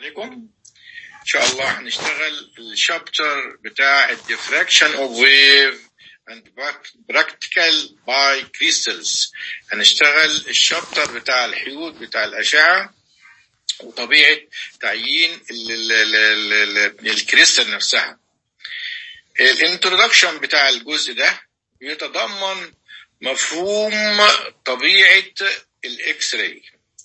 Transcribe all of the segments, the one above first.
عليكم ان شاء الله هنشتغل الشابتر بتاع الديفراكشن اوف ويف and practical by crystals هنشتغل الشابتر بتاع الحيود بتاع الاشعه وطبيعه تعيين الكريستال نفسها الانترودكشن بتاع الجزء ده يتضمن مفهوم طبيعه الاكس راي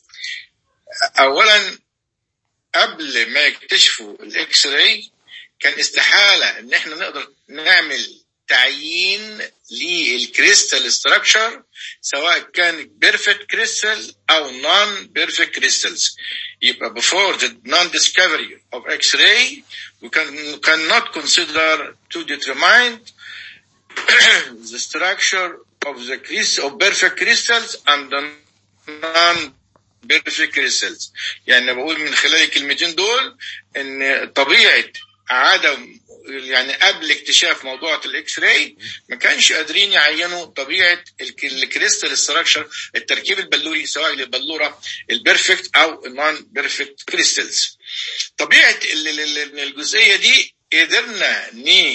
اولا قبل ما يكتشفوا الاكس راي كان استحاله ان احنا نقدر نعمل تعيين للكريستال ستراكشر سواء كان بيرفكت كريستال او نون بيرفكت كريستالز يبقى before the non-discovery of X-ray we can cannot consider to determine the structure of the crystal of perfect crystals and the non بيرفكت كريستالز يعني بقول من خلال الكلمتين دول ان طبيعه عدم يعني قبل اكتشاف موضوع الاكس راي ما كانش قادرين يعينوا طبيعه الكريستال ستراكشر التركيب البلوري سواء للبلوره البيرفكت او النون بيرفكت كريستالز طبيعه الجزئيه دي قدرنا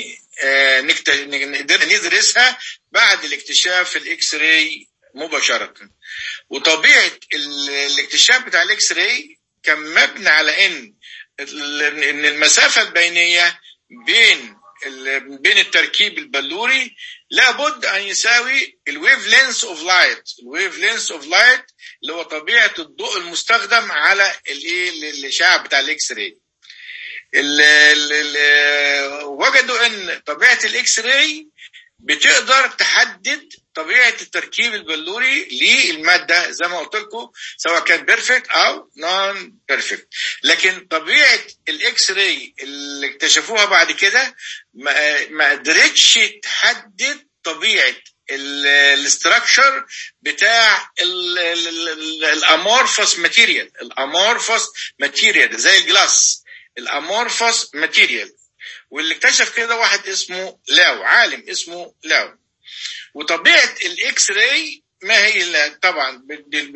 نقدر ندرسها بعد الاكتشاف الاكس راي مباشره وطبيعه الاكتشاف بتاع الاكس راي كان مبني على ان ان المسافه البينيه بين بين التركيب البلوري لابد ان يساوي الويف لينس اوف لايت الويف لينس اوف لايت اللي هو طبيعه الضوء المستخدم على الايه الاشعاع بتاع الاكس راي وجدوا ان طبيعه الاكس راي بتقدر تحدد طبيعه التركيب البلوري للماده زي ما قلت لكم سواء كان بيرفكت او نون بيرفكت لكن طبيعه الاكس راي اللي اكتشفوها بعد كده ما قدرتش تحدد طبيعه الاستراكشر بتاع الامورفس ماتيريال الامورفس ماتيريال زي الجلاس الامورفس ماتيريال واللي اكتشف كده واحد اسمه لاو عالم اسمه لاو وطبيعه الاكس راي ما هي طبعا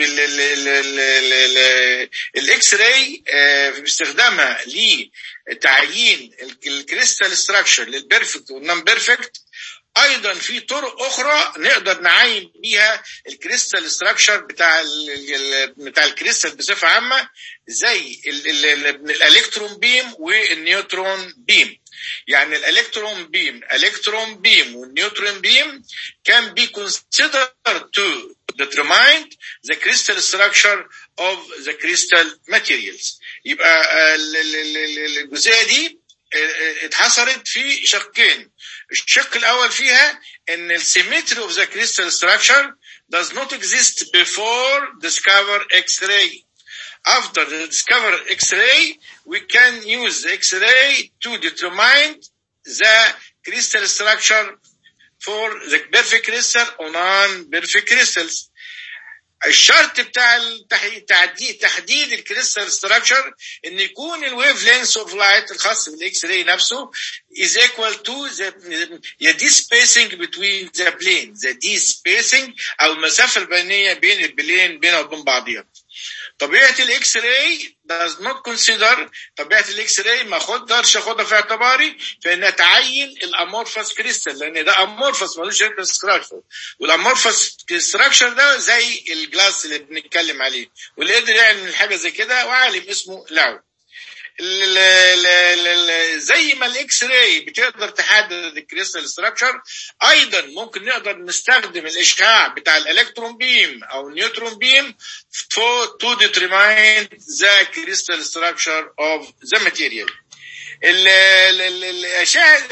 الاكس راي باستخدامها لتعيين الكريستال ستراكشر للبيرفكت والنون بيرفكت ايضا في طرق اخرى نقدر نعين بيها الكريستال ستراكشر بتاع ال بتاع الكريستال بصفه عامه زي الالكترون بيم والنيوترون بيم يعني الالكترون بيم الكترون بيم والنيوترون بيم can be considered to determine the crystal structure of the crystal materials يبقى الجزئيه دي اتحصرت في شقين الشق الاول فيها ان السيمتري of the crystal structure does not exist before discover X-ray after the discover X-ray we can use the X-ray to determine the crystal structure for the perfect crystal or non-perfect crystals الشرط بتاع تحديد تحديد الكريستال ستراكشر ان يكون الويف لينس اوف لايت الخاص بالاكس راي نفسه is equal to the the d spacing between the plane the d spacing او المسافه البينيه بين البلين بينها وبين بعضيها طبيعه الاكس راي does not consider طبيعه الاكس راي ما اقدرش اخدها في اعتباري في انها تعين الامورفس كريستال لان ده امورفس ملوش ستراكشر والامورفس ستراكشر ده زي الجلاس اللي بنتكلم عليه واللي قدر يعمل حاجه زي كده وعالم اسمه لاو زي ما الاكس راي بتقدر تحدد الكريستال ستراكشر ايضا ممكن نقدر نستخدم الاشعاع بتاع الالكترون بيم او النيوترون بيم to determine the crystal structure of the material الاشعه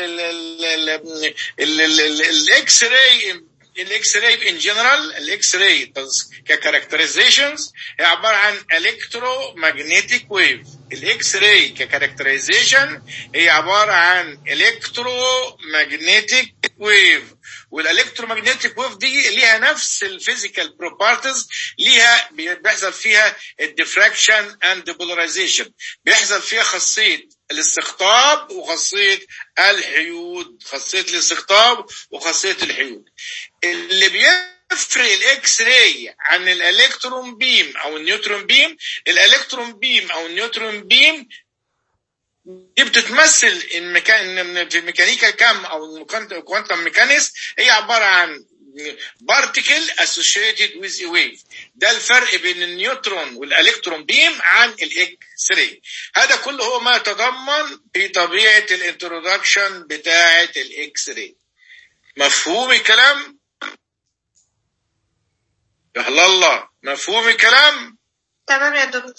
الاكس راي الاكس راي ان جنرال الاكس راي ككاركترايزيشنز هي عباره عن الكترو ماجنتيك ويف الاكس راي ككاركترايزيشن هي عباره عن الكترو ماجنتيك ويف والالكترومagnetic ويف دي ليها نفس الفيزيكال بروبرتيز ليها بيحصل فيها الديفراكشن اند بولاريزيشن بيحصل فيها خاصيه الاستقطاب وخاصيه الحيود خاصيه الاستقطاب وخاصيه الحيود اللي تفرق الاكس راي عن الالكترون بيم او النيوترون بيم الالكترون بيم او النيوترون بيم دي بتتمثل في ميكانيكا كام او كوانتم ميكانيكس هي عباره عن بارتيكل associated with a wave ده الفرق بين النيوترون والالكترون بيم عن الاكس راي هذا كله هو ما يتضمن في طبيعه الانترودكشن بتاعه الاكس راي مفهوم الكلام يا الله مفهوم الكلام تمام يا دكتور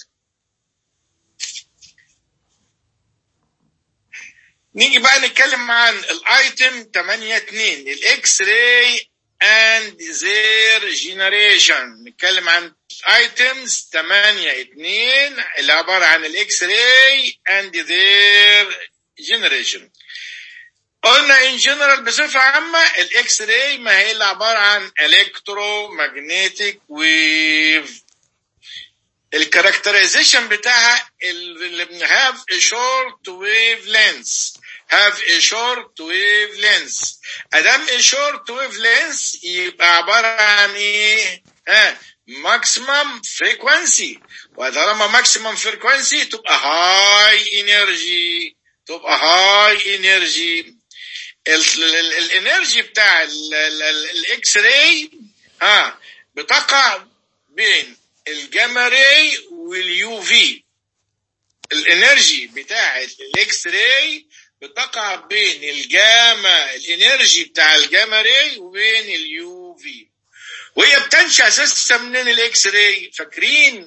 نيجي بقى نتكلم عن الايتم 8 2 الاكس راي and their generation نتكلم عن items 8 2 اللي عبارة عن الاكس راي and their generation قلنا ان جنرال بصفة عامة الاكس راي ما هي اللي عبارة عن الكترومagnetic ويف الكاركترايزيشن بتاعها اللي have a short wavelength have a short wavelength ادام a short wavelength يبقى عبارة عن ايه ها maximum frequency وطالما maximum frequency تبقى high energy تبقى high energy الانرجي بتاع الاكس راي ها بتقع بين الجاما راي واليو في الانرجي بتاع الاكس راي بتقع بين الجاما الانرجي بتاع الجاما راي وبين اليو في وهي بتنشا اساسا منين الاكس راي فاكرين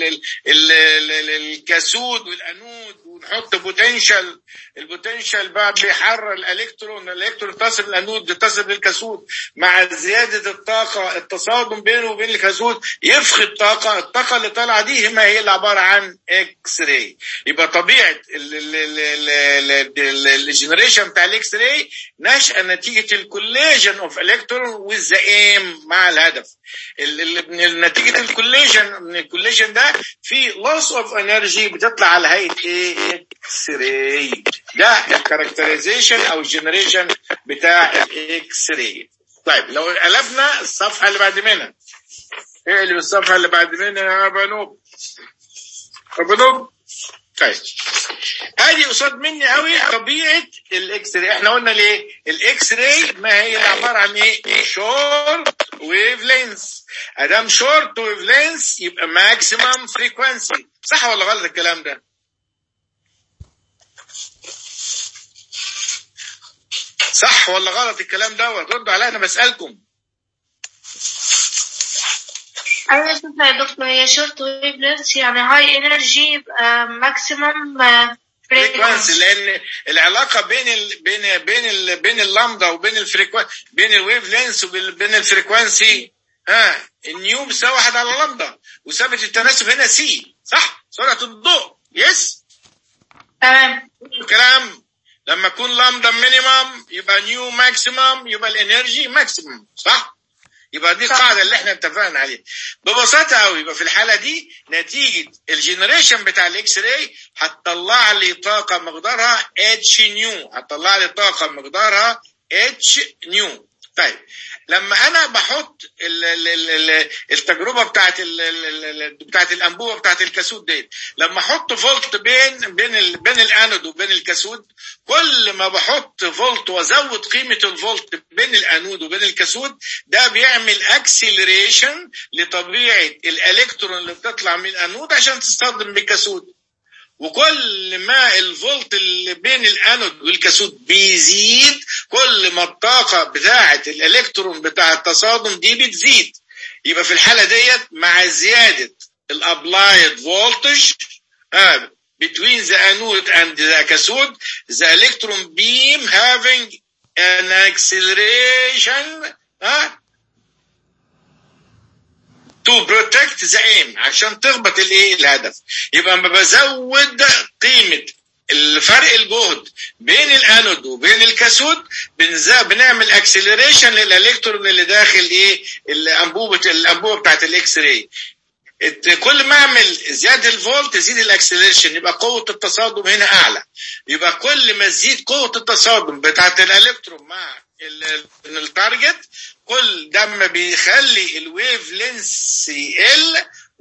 الكاسود والانود ونحط بوتنشال البوتنشال بقى بيحرر الالكترون الالكترون تصل الانود تصل للكاسود مع زياده الطاقه التصادم بينه وبين الكاسود يفقد طاقه الطاقه اللي طالعه دي ما هي اللي عباره عن اكس راي يبقى طبيعه الجنريشن بتاع الاكس راي نشأ نتيجه الكوليجن اوف الكترون وذ ايم مع الهدف نتيجه الكوليجن من الكوليجن ده في لوس اوف انرجي بتطلع على هيئه ايه اكس راي ده الكاركترايزيشن او الجنريشن بتاع الاكس راي طيب لو قلبنا الصفحه اللي بعد منها ايه اللي الصفحه اللي بعد منها يا بنوب يا بنوب طيب ادي قصاد مني قوي طبيعه الاكس راي احنا قلنا ليه الاكس راي ما هي عباره عن ايه شورت ويف لينس ادام شورت ويف لينس يبقى ماكسيمم فريكوانسي صح ولا غلط الكلام ده صح ولا غلط الكلام دوت ردوا عليا انا بسالكم ايوه يا دكتور هي شورت ويف لينس يعني هاي انرجي يبقى ماكسيمم فريكوانسي لان العلاقه بين ال بين بين ال بين اللامدا وبين الفريكوانسي بين الويف لينس وبين الفريكوانسي ها النيو بيساوي واحد على لامدا وثابت التناسب هنا سي صح سرعه الضوء يس تمام الكلام لما يكون لامدا مينيمم يبقى نيو ماكسيمم يبقى الانرجي ماكسيمم صح يبقى دي القاعده اللي احنا اتفقنا عليها ببساطه قوي يبقى في الحاله دي نتيجه الجنريشن بتاع الاكس راي هتطلع لي طاقه مقدارها اتش نيو هتطلع لي طاقه مقدارها اتش نيو طيب لما انا بحط ال ال ال التجربه بتاعت ال بتاعت الانبوبه بتاعت الكاسود ديت لما احط فولت بين بين ال بين الانود وبين الكاسود كل ما بحط فولت وازود قيمه الفولت بين الانود وبين الكاسود ده بيعمل اكسلريشن لطبيعه الالكترون اللي بتطلع من الانود عشان تصطدم بالكاسود وكل ما الفولت اللي بين الانود والكاثود بيزيد كل ما الطاقه بتاعه الالكترون بتاع التصادم دي بتزيد يبقى في الحاله ديت مع زياده الابلايد فولتج آه between the anode and the cathode the electron beam having an acceleration آه to protect the aim عشان تخبط الايه الهدف يبقى اما بزود قيمه الفرق الجهد بين الانود وبين الكاثود بنعمل اكسلريشن للالكترون اللي داخل ايه الانبوبه الانبوبه بتاعت الاكس راي كل ما اعمل زياده الفولت تزيد الاكسلريشن يبقى قوه التصادم هنا اعلى يبقى كل ما تزيد قوه التصادم بتاعت الالكترون مع ال- التارجت كل ده ما بيخلي الويف لينس يقل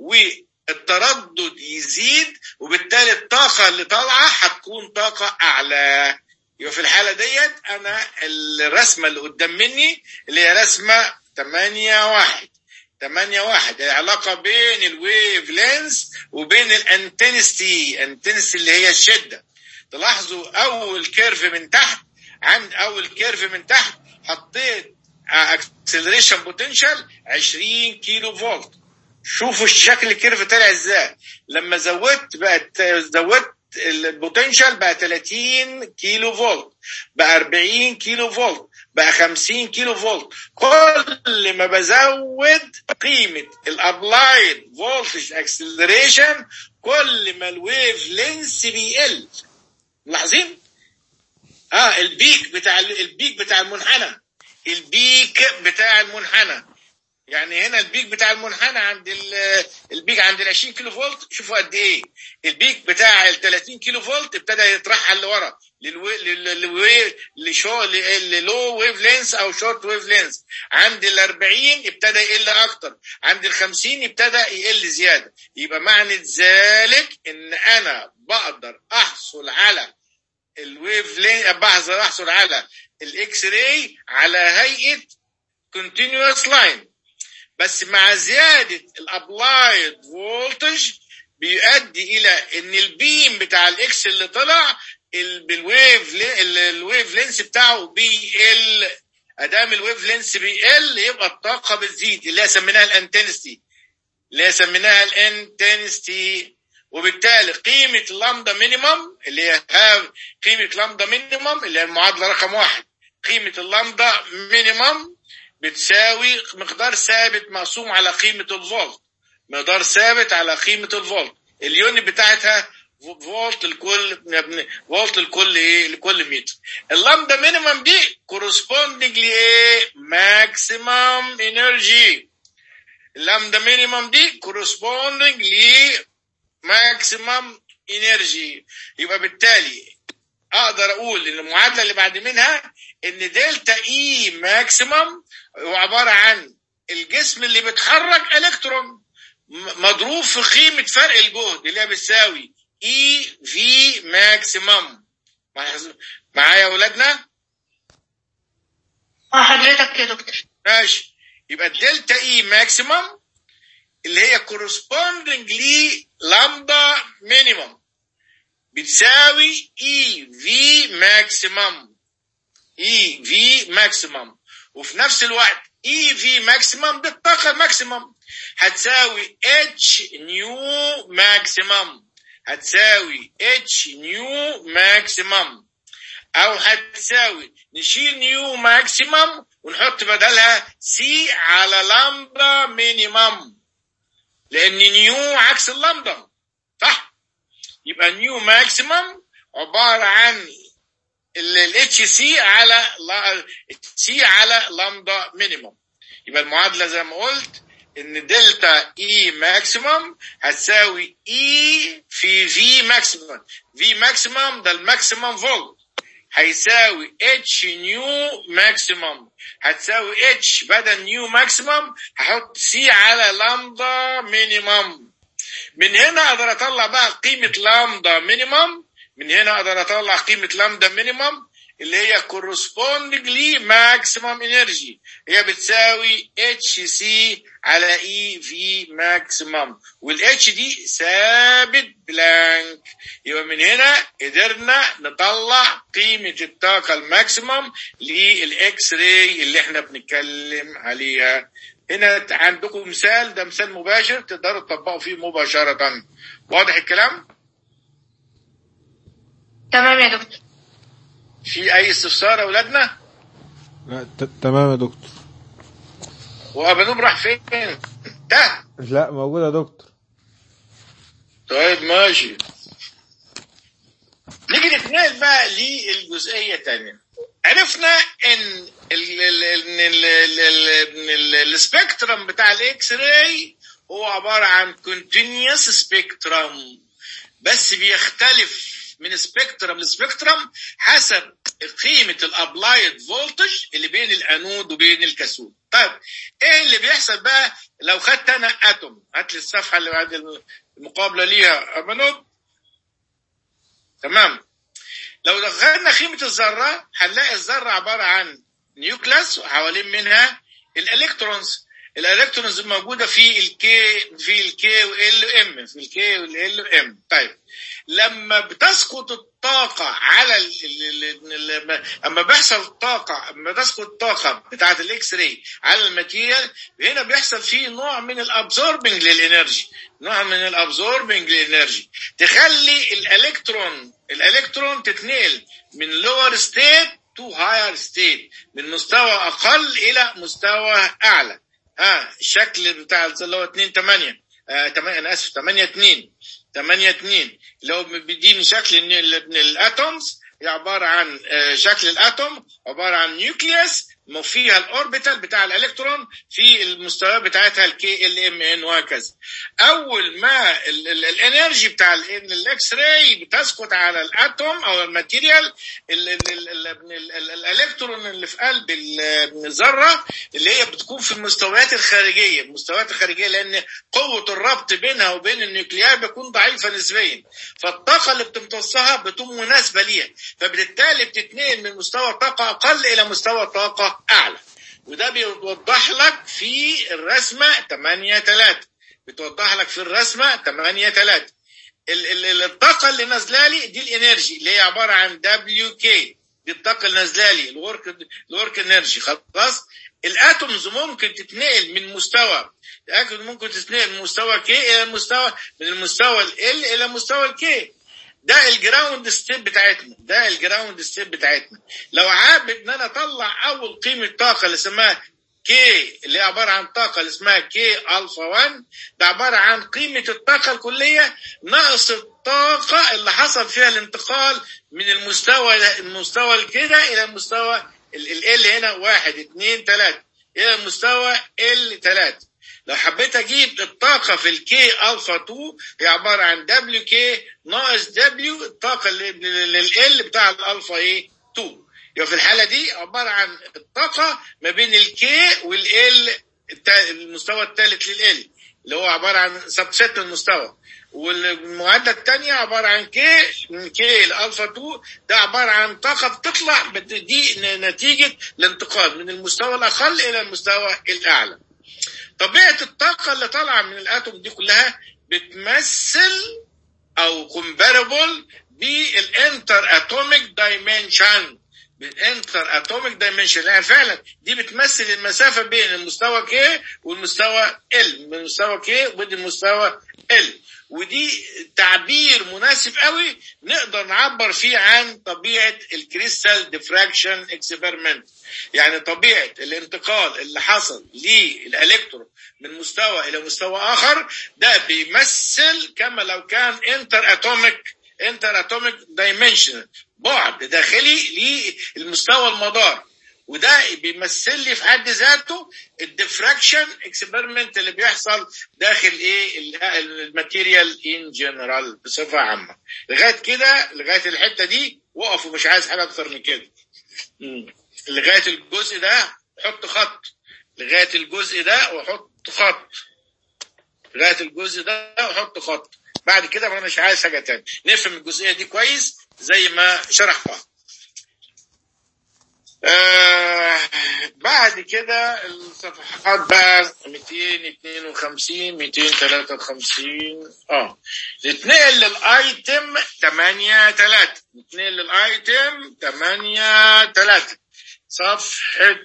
والتردد يزيد وبالتالي الطاقة اللي طالعة هتكون طاقة أعلى يبقى في الحالة ديت أنا الرسمة اللي قدام مني اللي هي رسمة 8 واحد 8 واحد العلاقة بين الويف لينس وبين الانتنستي انتنستي اللي هي الشدة تلاحظوا أول كيرف من تحت عند أول كيرف من تحت حطيت اكسلريشن بوتنشال 20 كيلو فولت شوفوا الشكل الكيرف طلع ازاي لما زودت بقت زودت البوتنشال بقى 30 كيلو فولت بقى 40 كيلو فولت بقى 50 كيلو فولت كل ما بزود قيمة الابلايد فولتج اكسلريشن كل ما الويف لينس بيقل ملاحظين؟ اه البيك بتاع البيك بتاع المنحنى البيك بتاع المنحنى يعني هنا البيك بتاع المنحنى عند ال- البيك عند ال 20 كيلو فولت شوفوا قد ايه البيك بتاع ال 30 كيلو فولت ابتدى يترحل لورا للوي- لل- للوي- لشو للو ويف لينس او شورت ويف لينس عند ال 40 ابتدى يقل اكتر عند ال 50 ابتدى يقل زياده يبقى معنى ذلك ان انا بقدر احصل على الويف لين بحصل احصل على الاكس راي على هيئه continuous line بس مع زياده الابلايد فولتج بيؤدي الى ان البيم بتاع الاكس اللي طلع ال- بالويف لي- ال- الويف لينس بتاعه بيقل ادام الويف لينس بيقل يبقى الطاقه بتزيد اللي هي سميناها الانتنستي اللي هي سميناها الانتنستي وبالتالي قيمة اللامدا مينيمم اللي هي هاف قيمة لامدا مينيمم اللي هي المعادلة رقم واحد قيمة اللامدا مينيمم بتساوي مقدار ثابت مقسوم على قيمة الفولت مقدار ثابت على قيمة الفولت اليونت بتاعتها فولت لكل فولت لكل ايه لكل متر اللامدا مينيمم دي كورسبوندنج لايه ماكسيمم انرجي اللامدا مينيمم دي كورسبوندنج ل ماكسيمم انرجي يبقى بالتالي اقدر اقول ان المعادله اللي بعد منها ان دلتا اي ماكسيمم هو عباره عن الجسم اللي بيتحرك الكترون م- مضروب في قيمه فرق الجهد اللي هي بتساوي اي في ماكسيمم معايا يا اولادنا اه حضرتك يا دكتور ماشي يبقى الدلتا اي ماكسيمم اللي هي كورسبوندنج لي لامدا مينيمم بتساوي اي في ماكسيمم اي في ماكسيمم وفي نفس الوقت اي في ماكسيمم دي الطاقه الماكسيمم هتساوي اتش نيو ماكسيمم هتساوي اتش نيو ماكسيمم او هتساوي نشيل نيو ماكسيمم ونحط بدلها سي على لامدا مينيمم لان نيو عكس اللامدا صح يبقى نيو ماكسيمم عباره عن الاتش سي على سي على لامدا مينيمم يبقى المعادله زي ما قلت ان دلتا اي ماكسيمم هتساوي اي في في ماكسيمم في ماكسيمم ده الماكسيمم فولت هيساوي اتش نيو ماكسيمم هتساوي اتش بدل نيو ماكسيمم هحط سي على لامدا مينيمم من هنا اقدر اطلع بقى قيمه لامدا مينيمم من هنا اقدر اطلع قيمه لامدا مينيمم اللي هي corresponding لي ماكسيمم انرجي هي بتساوي اتش سي على اي في ماكسيمم والاتش دي ثابت بلانك يبقى من هنا قدرنا نطلع قيمة الطاقة الماكسيمم للاكس راي اللي احنا بنتكلم عليها هنا عندكم مثال ده مثال مباشر تقدروا تطبقوا فيه مباشرة واضح الكلام؟ تمام يا دكتور في اي استفسار يا اولادنا؟ لا ت- تمام يا دكتور وابنوب راح فين؟ ده لا موجود يا دكتور طيب ماشي نيجي نتنقل بقى للجزئية الثانية عرفنا ان ال- ال- ان ال- ال- ال- إن ال- السبيكترم بتاع الاكس راي هو عبارة عن continuous سبيكترم بس بيختلف من سبيكترم لسبيكترم حسب قيمه الابلايد فولتج اللي بين الانود وبين الكاثود طيب ايه اللي بيحصل بقى لو خدت انا اتوم هات لي الصفحه اللي بعد المقابله ليها امانود تمام لو دخلنا قيمه الذره هنلاقي الذره عباره عن نيوكلاس وحوالين منها الالكترونز الالكترونز موجوده في الكي في الكي وال ام في الكي والال ام طيب لما بتسقط الطاقة على ال ال ال اما بيحصل طاقة اما تسقط الطاقة بتاعة الاكس راي على الماتيريال هنا بيحصل فيه نوع من الابزوربنج للانرجي نوع من الابزوربنج للانرجي تخلي الالكترون الالكترون تتنقل من لور ستيت تو هاير ستيت من مستوى اقل الى مستوى اعلى ها الشكل بتاع اللي هو 2 8 آه انا اسف 8 2 8 2 لو بيديني شكل الاتومز هي عباره عن شكل الاتوم عباره عن نيوكليوس فيها الاوربيتال بتاع الالكترون في المستوى بتاعتها الكي ال ام ان وهكذا اول ما الانرجي بتاع الاكس راي بتسقط على الاتوم او الماتيريال الالكترون اللي في قلب الذره اللي هي بتكون في المستويات الخارجيه المستويات الخارجيه لان قوه الربط بينها وبين النيوكلياي بيكون ضعيفه نسبيا فالطاقه اللي بتمتصها بتكون مناسبه ليها فبالتالي بتتنقل من مستوى طاقه اقل الى مستوى طاقه اعلى وده بيوضح لك في الرسمه 8 3 بتوضح لك في الرسمه 8 3 الطاقه اللي نازله لي دي الانرجي اللي هي عباره عن دبليو كي دي الطاقه اللي نازله لي الورك الورك انرجي خلاص الاتومز ممكن تتنقل من مستوى الاتومز ممكن تتنقل من مستوى كي الى مستوى من المستوى ال الى مستوى الكي ده الجراوند ستيب بتاعتنا ده الجراوند ستيب بتاعتنا لو حابب ان انا اطلع اول قيمه طاقه اللي اسمها كي اللي هي عباره عن طاقه اللي اسمها كي الفا 1 ده عباره عن قيمه الطاقه الكليه ناقص الطاقه اللي حصل فيها الانتقال من المستوى المستوى كده الى المستوى ال هنا 1 2 3 الى المستوى ال 3 لو حبيت اجيب الطاقه في الكي الفا 2 هي عباره عن دبليو كي ناقص دبليو الطاقه لل بتاع الالفا ايه 2 يبقى في الحاله دي عباره عن الطاقه ما بين الكي والال المستوى الثالث للال اللي هو عباره عن سبسيت من المستوى والمعادله الثانيه عباره عن كي من كي الالفا 2 ده عباره عن طاقه بتطلع دي نتيجه الانتقال من المستوى الاقل الى المستوى الاعلى طبيعه الطاقه اللي طالعه من الاتوم دي كلها بتمثل او كومباربل بالانتر اتوميك دايمنشن بالانتر اتوميك دايمنشن يعني فعلا دي بتمثل المسافه بين المستوى كي والمستوى ال من المستوى كي والمستوى ال ودي تعبير مناسب قوي نقدر نعبر فيه عن طبيعه الكريستال ديفراكشن اكسبيرمنت يعني طبيعه الانتقال اللي حصل للالكترون من مستوى الى مستوى اخر ده بيمثل كما لو كان انتر اتوميك انتر اتوميك دايمنشن بعد داخلي للمستوى المدار وده بيمثل لي في حد ذاته الديفراكشن اكسبيرمنت اللي بيحصل داخل ايه الماتيريال ان جنرال بصفه عامه لغايه كده لغايه الحته دي وقفوا مش عايز حاجه اكتر من كده لغايه الجزء ده حط خط لغايه الجزء ده وحط خط لغايه الجزء ده وحط خط بعد كده ما مش عايز حاجه تاني نفهم الجزئيه دي كويس زي ما شرحتها آه بعد كده الصفحات بقى 252 253 اه نتنقل للايتم 8 3 نتنقل للايتم 8 3 صفحة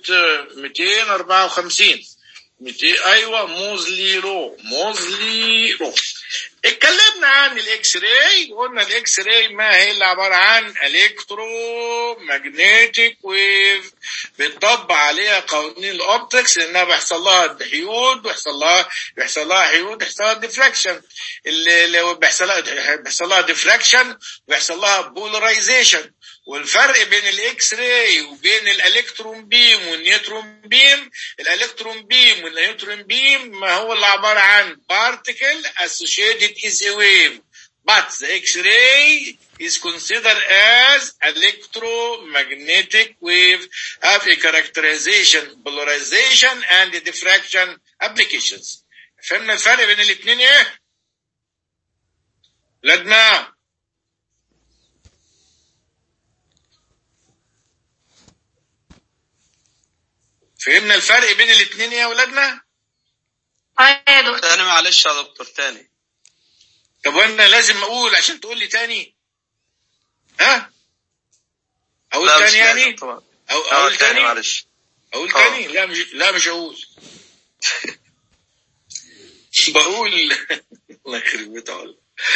254 200 ايوه موزلي رو موزلي رو اتكلمنا عن الاكس راي وقلنا الاكس راي ما هي اللي عباره عن الكترو ماجنتيك ويف بتطبق عليها قوانين الاوبتكس لانها بيحصل لها حيود بيحصل لها بيحصل لها حيود بيحصل لها ديفراكشن اللي بيحصل لها بيحصل لها ديفراكشن ويحصل لها بولاريزيشن والفرق بين الاكس راي وبين الالكترون بيم والنيوترون بيم الالكترون بيم والنيوترون بيم ما هو اللي عباره عن particle associated is a wave but the x-ray is considered as electromagnetic wave have a characterization polarization and diffraction applications فهمنا الفرق بين الاثنين ايه لدنا فهمنا الفرق بين الاثنين يا اولادنا اه يا دكتور تاني معلش يا دكتور تاني طب وانا لازم اقول عشان تقول لي تاني ها اقول لا مش تاني يعني لازم طبعا أو اه اقول تاني تاني معلش اقول آه. تاني لا مش لا مش هقول بقول الله يخرب بيت عقلك.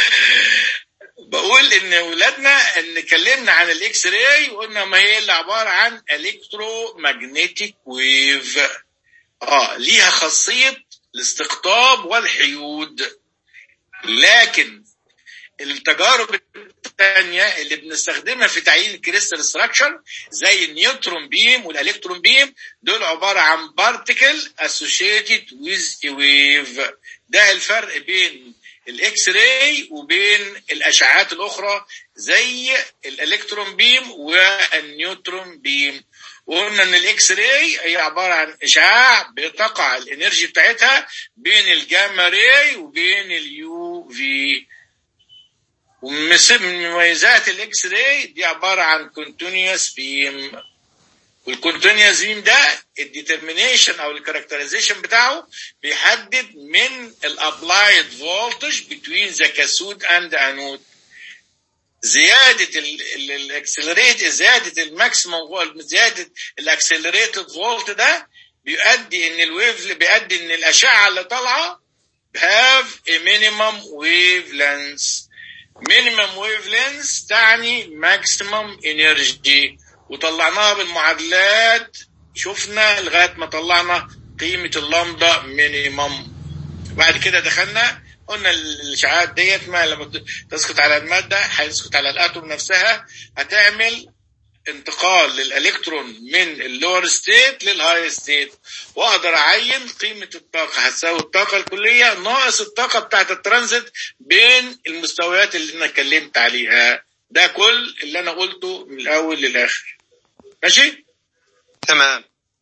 بقول ان اولادنا ان اتكلمنا عن الاكس راي وقلنا ما هي اللي عباره عن الكترو ماجنتيك ويف اه ليها خاصيه الاستقطاب والحيود لكن التجارب الثانية اللي بنستخدمها في تعيين الكريستال ستراكشر زي النيوترون بيم والالكترون بيم دول عبارة عن بارتيكل associated with a wave ده الفرق بين الاكس راي وبين الاشعاعات الاخرى زي الالكترون بيم والنيوترون بيم وقلنا ان الاكس راي هي عباره عن اشعاع بتقع الانرجي بتاعتها بين الجاما راي وبين اليو في ومن مميزات الاكس راي دي عباره عن كونتينوس بيم والكونتينوس بيم ده الديترمينيشن او الكاركترايزيشن بتاعه بيحدد من الابلايد فولتج بتوين ذا كاثود اند انود زياده الاكسلريت زياده الماكسيموم زياده الاكسلريتد فولت ده بيؤدي ان الويف بيؤدي ان الاشعه اللي طالعه have a minimum wavelength minimum wavelength تعني maximum energy وطلعناها بالمعادلات شفنا لغايه ما طلعنا قيمه اللامدا مينيمم بعد كده دخلنا قلنا الاشعاعات ديت ما لما تسقط على الماده هيسقط على الاتوم نفسها هتعمل انتقال للالكترون من اللور ستيت للهاي ستيت واقدر اعين قيمه الطاقه هتساوي الطاقه الكليه ناقص الطاقه بتاعت الترانزيت بين المستويات اللي انا اتكلمت عليها ده كل اللي انا قلته من الاول للاخر ماشي تمام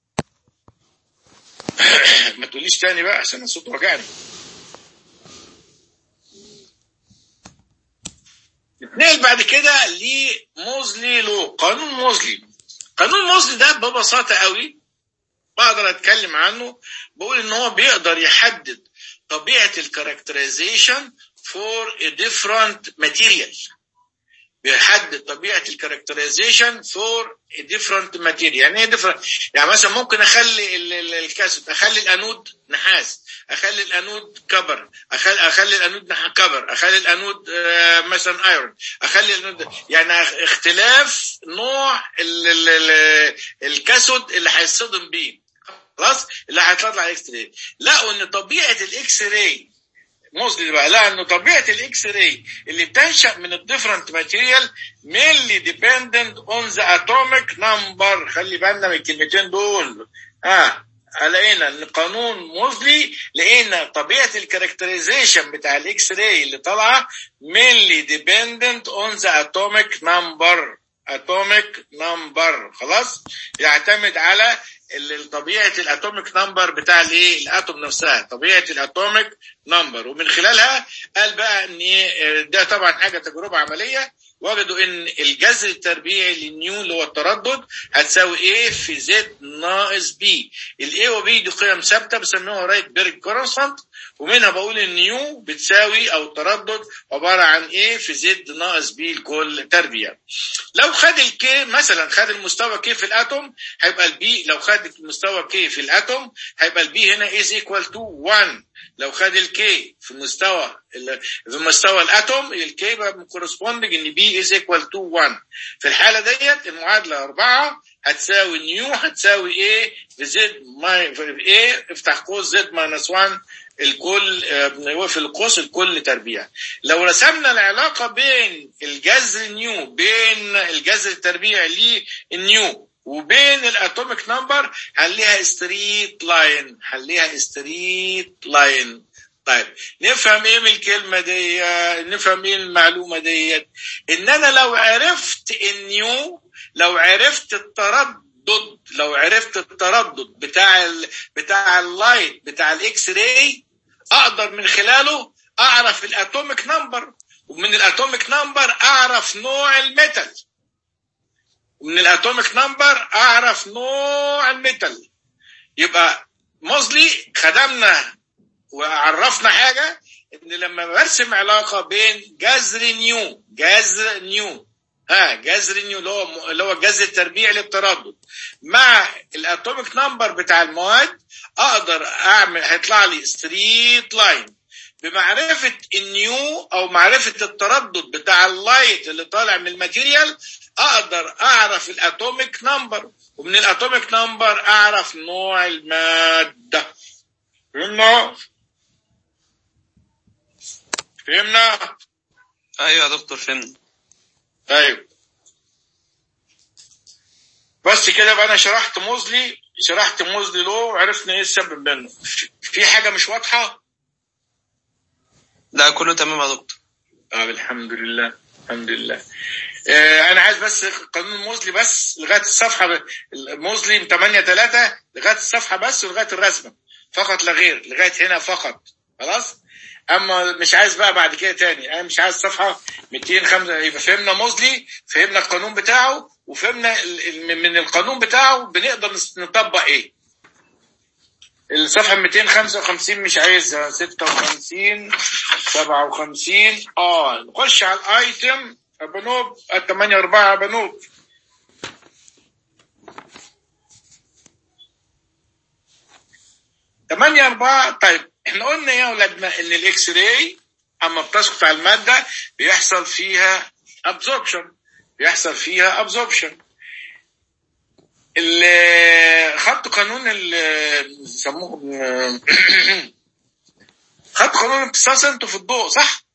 ما تقوليش تاني بقى عشان الصوت وجعني نتنقل بعد كده لموزلي لو قانون موزلي قانون موزلي ده ببساطة قوي بقدر اتكلم عنه بقول ان هو بيقدر يحدد طبيعة الكاركترايزيشن فور a different material بيحدد طبيعة الكاركترايزيشن فور a different material يعني ايه different يعني مثلا ممكن اخلي ال- ال- الكاسود اخلي الانود نحاس اخلي الانود كبر اخلي اخلي الانود نح- كبر اخلي الانود آه، مثلا ايرون اخلي الانود يعني اختلاف نوع ال- ال- ال- الكاسود اللي هيصطدم بيه خلاص اللي هيطلع اكس راي لقوا ان طبيعه الاكس راي موزلي بقى لا انه طبيعه الاكس راي اللي بتنشا من الديفرنت ماتيريال mainly dependent on the atomic number خلي بالنا من الكلمتين دول اه لقينا ان قانون موزلي لقينا طبيعه الكاركترايزيشن بتاع الاكس راي اللي طالعه mainly dependent on the atomic number atomic number خلاص يعتمد على ال- طبيعه الاتوميك نمبر بتاع الايه الاتوم نفسها طبيعه الاتوميك نمبر ومن خلالها قال بقى ان إيه، ده طبعا حاجه تجربه عمليه وجدوا ان الجذر التربيعي للنيو اللي هو التردد هتساوي ايه في زد ناقص بي الاي وبي دي قيم ثابته بسميها رايت بيرج كونستانت ومنها بقول النيو بتساوي او التردد عباره عن ايه في زد ناقص بي لكل تربيع لو خد الكي مثلا خد المستوى كي في الاتوم هيبقى البي لو خد المستوى كي في الاتوم هيبقى البي هنا از ايكوال تو 1 لو خد الكي في مستوى ال- في مستوى الاتوم الكي بقى كورسبوندنج ان بي از ايكوال تو 1 في الحاله ديت المعادله 4 هتساوي نيو هتساوي ايه في زد ماي في ايه افتح قوس زد ماينس 1 الكل آه، وفي القوس الكل تربيع لو رسمنا العلاقة بين الجذر نيو بين الجذر التربيعي للنيو وبين الاتوميك نمبر هنلاقيها ستريت لاين هنلاقيها ستريت لاين طيب نفهم ايه من الكلمه دي نفهم ايه المعلومه ديت ان انا لو عرفت النيو لو عرفت التردد لو عرفت التردد بتاع ال بتاع اللايت بتاع الاكس راي اقدر من خلاله اعرف الاتوميك نمبر ومن الاتوميك نمبر اعرف نوع الميتال ومن الاتوميك نمبر اعرف نوع الميتال يبقى موزلي خدمنا وعرفنا حاجه ان لما برسم علاقه بين جذر نيو جذر نيو ها جذر نيو اللي هو اللي هو جذر التربيع للتردد مع الاتوميك نمبر بتاع المواد اقدر اعمل هيطلع لي ستريت لاين بمعرفه النيو او معرفه التردد بتاع اللايت اللي طالع من الماتيريال اقدر اعرف الاتوميك نمبر ومن الاتوميك نمبر اعرف نوع الماده فهمنا فهمنا ايوه يا دكتور فهمنا طيب بس كده بقى انا شرحت موزلي شرحت موزلي له وعرفنا ايه السبب منه في حاجه مش واضحه لا كله تمام يا دكتور اه الحمد لله الحمد لله آه انا عايز بس قانون موزلي بس لغايه الصفحه موزلي من 8 3 لغايه الصفحه بس ولغايه الرسمه فقط لا غير لغايه هنا فقط خلاص اما مش عايز بقى بعد كده تاني انا مش عايز صفحه 205 يبقى فهمنا موزلي فهمنا القانون بتاعه وفهمنا من القانون بتاعه بنقدر نطبق ايه الصفحه 255 مش عايزها 56 57 اه نخش على الايتم ابنوب 8 4 ابنوب تمانية أربعة طيب احنا قلنا يا ولادنا ان الاكس راي اما بتسقط على المادة بيحصل فيها ابزوربشن بيحصل فيها ابزوربشن خدتوا قانون اللي سموه خدتوا قانون الامتصاص انتوا في الضوء صح؟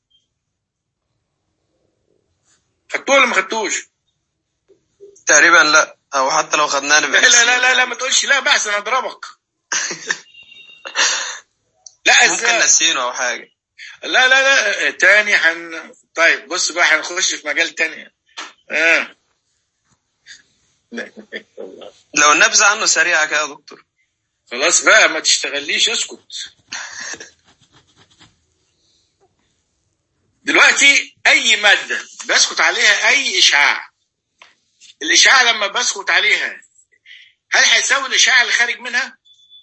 خدتوه ولا ما خدتوش؟ تقريبا لا او حتى لو خدناه لا لا لا لا, لا ما تقولش لا بحث انا اضربك لا ممكن ازاي نسينه او حاجه لا لا لا تاني حن طيب بص بقى هنخش في مجال تاني اه لا لو النبذه عنه سريعه كده يا دكتور خلاص بقى ما تشتغليش اسكت دلوقتي اي ماده بسكت عليها اي اشعاع الاشعاع لما بسكت عليها هل هيساوي الاشعاع اللي خارج منها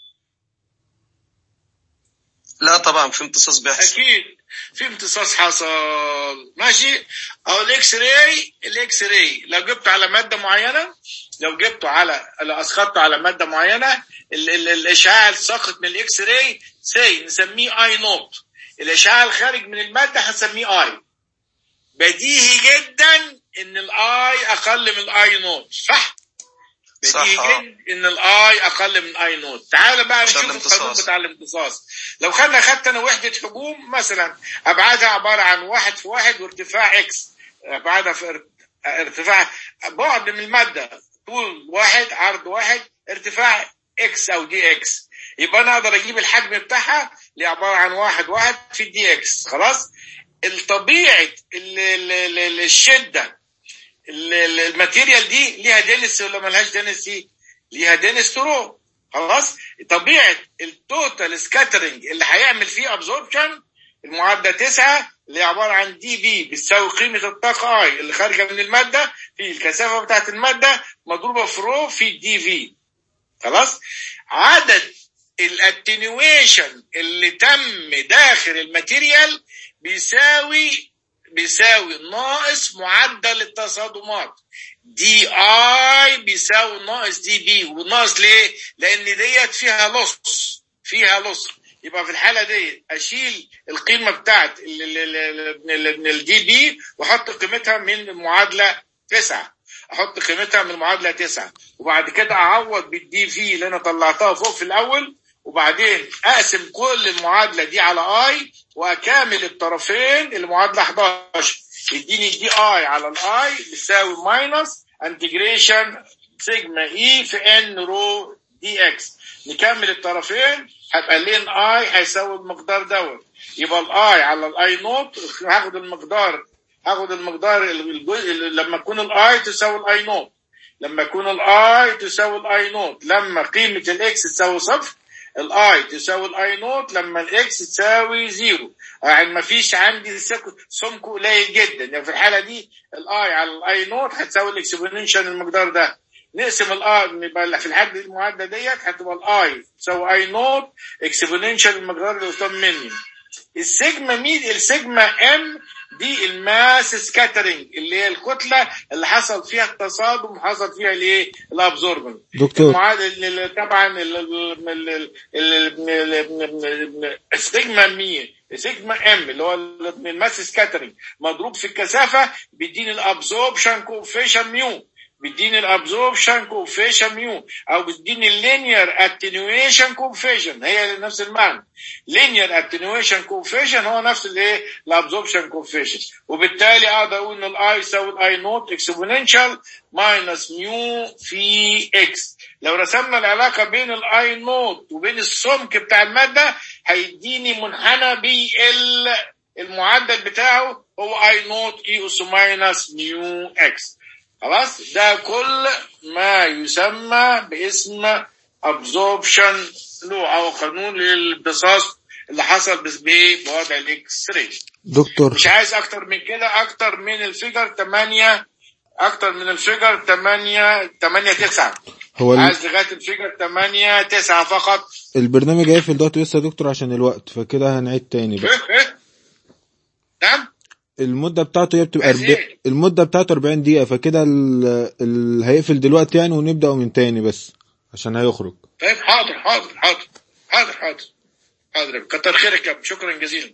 لا طبعا في امتصاص بيحصل اكيد في امتصاص حصل ماشي او الاكس راي الاكس راي لو جبته على ماده معينه لو جبته على لو اسقطته على ماده معينه ال ال الاشعاع الساقط من الاكس راي سي نسميه اي نوت الاشعاع الخارج من الماده هنسميه اي بديهي جدا ان الاي اقل من الاي نوت صح صح، بديهي آه. جدا ان الاي اقل من اي نوت تعال بقى عشان نشوف القانون الامتصاص. بتاع الامتصاص لو خدنا خدت انا وحده حجوم مثلا ابعادها عباره عن واحد في واحد وارتفاع اكس ابعادها في ار- ارتفاع بعد من الماده طول واحد عرض واحد ارتفاع اكس او دي اكس يبقى انا اقدر اجيب الحجم بتاعها اللي عباره عن واحد واحد في الدي اكس خلاص الطبيعه ال- ال- ال- ال- الشده ال- ال- الماتيريال دي ليها دينس ولا ملهاش دينس ليها دينس ترو خلاص طبيعه التوتال سكاترنج اللي هيعمل فيه ابزوربشن المعادله 9 اللي هي عباره عن دي بي بتساوي قيمه الطاقه اي اللي خارجه من الماده في الكثافه بتاعت الماده مضروبه في رو في دي في خلاص عدد الاتنيويشن اللي تم داخل الماتيريال بيساوي بيساوي ناقص معدل التصادمات دي اي بيساوي ناقص دي بي وناقص ليه؟ لان ديت فيها لص فيها لص يبقى في الحاله دي اشيل القيمه بتاعت الدي بي واحط قيمتها من المعادله 9 احط قيمتها من المعادله 9 وبعد كده اعوض بالدي في اللي انا طلعتها فوق في الاول وبعدين اقسم كل المعادله دي على اي واكامل الطرفين المعادله 11 يديني دي اي على الاي بيساوي ماينس انتجريشن سيجما اي في ان رو دي اكس نكمل الطرفين هيبقى لين اي هيساوي المقدار دوت يبقى الاي على الاي نوت هاخد المقدار هاخد المقدار الجزء لما تكون الاي تساوي الاي نوت لما يكون الاي تساوي الاي نوت لما قيمه الاكس تساوي صفر الاي تساوي الاي نوت لما الاكس تساوي زيرو يعني ما فيش عندي سك- سمك قليل جدا يعني في الحاله دي الاي على الاي نوت هتساوي الاكسبوننشال المقدار ده نقسم الاي يبقى في الحد المعادله ديت هتبقى الاي تساوي اي نوت اكسبوننشال المقدار اللي قدام مني السيجما مين السيجما ام دي الماس سكاترنج اللي هي الكتله اللي حصل فيها التصادم حصل فيها الايه الابزوربنت دكتور المعادله طبعا ال- ال- ال- ال- ال- ال- السيجما مين سيجما ام اللي هو الماس سكاترنج مضروب في الكثافه بيديني الابزوربشن كوفيشن ميو بيديني الابزوربشن كوفيشن ميو او بيديني اللينير اتنيويشن كوفيشن هي نفس المعنى لينير اتنيويشن كوفيشن هو نفس الايه الابزوربشن كوفيشن وبالتالي اقدر اقول ان الاي يساوي الاي نوت اكسبوننشال ماينس ميو في اكس لو رسمنا العلاقه بين الاي نوت وبين السمك بتاع الماده هيديني منحنى بال المعدل بتاعه هو اي نوت اي اس ماينس ميو اكس خلاص ده كل ما يسمى باسم absorption لو او قانون للامتصاص اللي حصل بس- بايه بوضع الاكس راي دكتور مش عايز اكتر من كده اكتر من الفيجر 8 اكتر من الفيجر 8 8 9 هو ال- عايز لغايه الفيجر 8 9 فقط البرنامج هيقفل دلوقتي لسه يا دكتور عشان الوقت فكده هنعيد تاني بقى إيه إيه؟ نعم المدة بتاعته هي بتبقى عايز أرب... إيه؟ المدة بتاعته 40 دقيقة فكده ال... ال... هيقفل دلوقتي يعني ونبدأ من تاني بس عشان هيخرج طيب حاضر حاضر حاضر حاضر حاضر حاضر كتر خيرك يا ابني شكرا جزيلا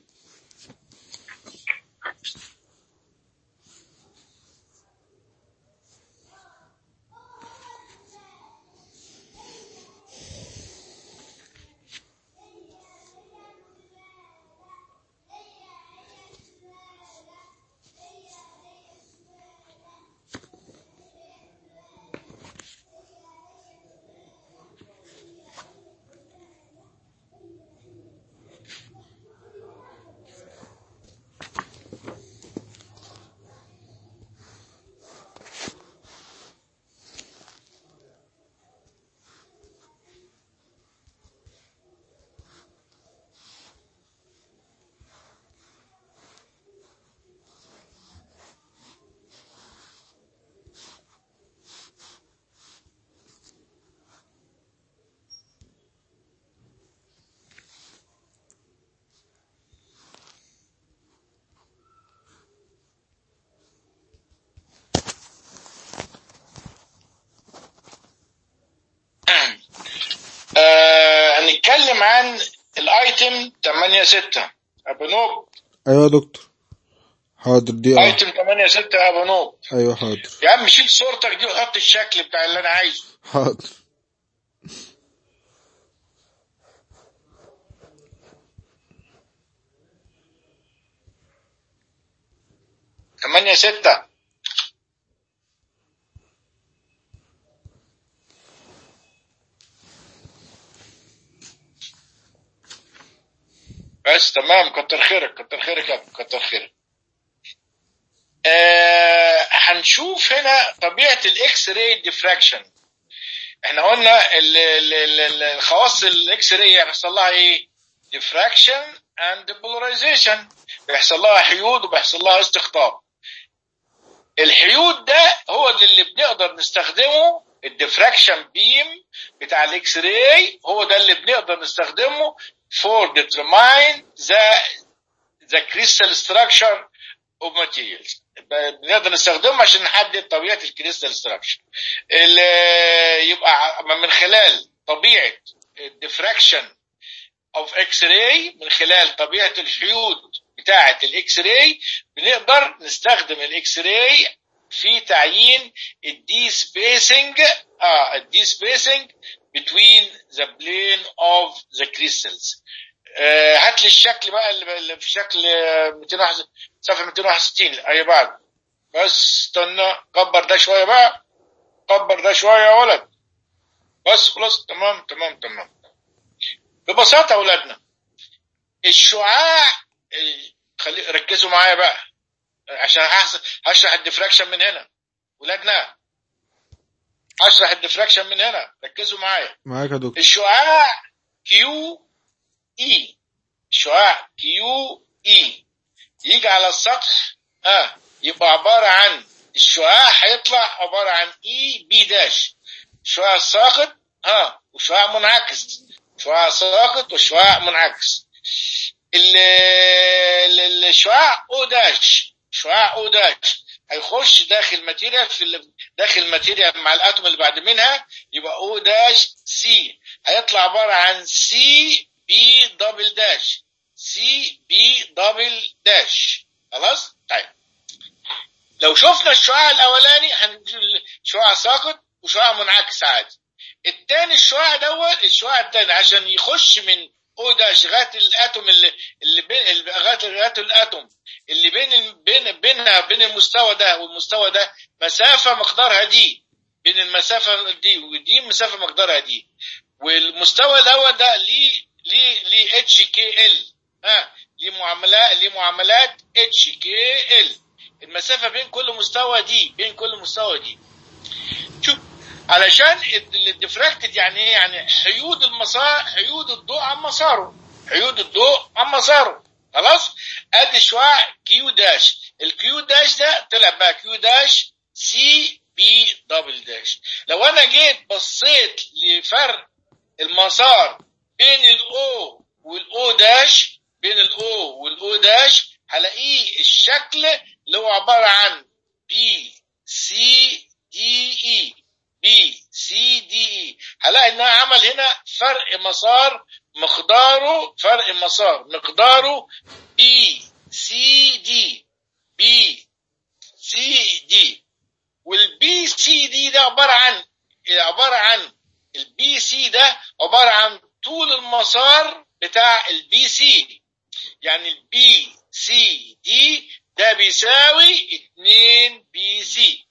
آه هنتكلم عن الايتم 8 6 ابو نوب أيوة يا دكتور حاضر دي اه ايتم 8 6 ابو نوب أيوة حاضر يا عم شيل صورتك دي وحط الشكل بتاع اللي انا عايزه حاضر تمانية ستة بس تمام كتر خيرك كتر خيرك يا ابني، كتر خيرك آه هنشوف هنا طبيعة الاكس راي ديفراكشن احنا قلنا ال- ال- ال- ال- الخواص الاكس راي بيحصل لها ايه ديفراكشن اند بولاريزيشن بيحصل لها حيود وبيحصل لها استقطاب الحيود ده هو اللي بنقدر نستخدمه الديفراكشن بيم بتاع الاكس راي هو ده اللي بنقدر نستخدمه for determine the the crystal structure of materials بنقدر نستخدمه عشان نحدد طبيعه الكريستال ستراكشر يبقى من خلال طبيعه الديفراكشن اوف اكس راي من خلال طبيعه الحيود بتاعه الاكس راي بنقدر نستخدم الاكس راي في تعيين الدي سبيسنج اه الدي سبيسنج between the plane of the crystals آه هات لي الشكل بقى اللي اللي في شكل آه، 201 صفحه 261 اي بعد بس استنى كبر ده شويه بقى كبر ده شويه يا ولد بس خلاص تمام تمام تمام ببساطه يا اولادنا الشعاع ال- خلي ركزوا معايا بقى عشان هحس- هشرح الديفراكشن من هنا ولادنا هشرح الديفراكشن من هنا ركزوا معايا معاك يا دكتور الشعاع كيو اي الشعاع كيو اي يجي على السطح ها يبقى عبارة عن الشعاع هيطلع عبارة عن اي بي داش شعاع ساقط ها وشعاع منعكس شعاع ساقط وشعاع منعكس ال- ال- الشعاع او داش شعاع او داش هيخش داخل ماتيريال في ال- داخل ماتيريال مع الاتوم اللي بعد منها يبقى او داش سي هيطلع عباره عن سي بي دبل داش سي بي دبل داش خلاص طيب لو شفنا الشعاع الاولاني هنجيب شعاع ساقط وشعاع منعكس عادي التاني الشعاع دوت الشعاع التاني عشان يخش من او داش لغايه الاتوم اللي اللي بين اللي- لغايه لغايه الاتوم اللي بين ال- بين بينها بين المستوى ده والمستوى ده مسافه مقدارها دي بين المسافه دي ودي مسافه مقدارها دي والمستوى الاول ده ليه ليه ليه اتش كي ال ها ليه معاملات ليه معاملات اتش كي ال المسافه بين كل مستوى دي بين كل مستوى دي شوف علشان الديفراكتد يعني ايه يعني حيود المسار حيود الضوء عن مساره حيود الضوء عن مساره خلاص ادي شعاع كيو داش الكيو داش ده طلع بقى كيو داش سي بي دبل داش لو انا جيت بصيت لفرق المسار بين الاو والاو داش بين الاو والاو داش هلاقيه الشكل اللي هو عباره عن بي سي دي اي بي سي دي اي هلاقي انها عمل هنا فرق مسار مقداره فرق مسار مقداره بي سي دي بي سي دي والبي سي دي ده عباره عن عباره عن البي سي ده عباره عن طول المسار بتاع البي سي يعني البي سي دي ده بيساوي 2 بي سي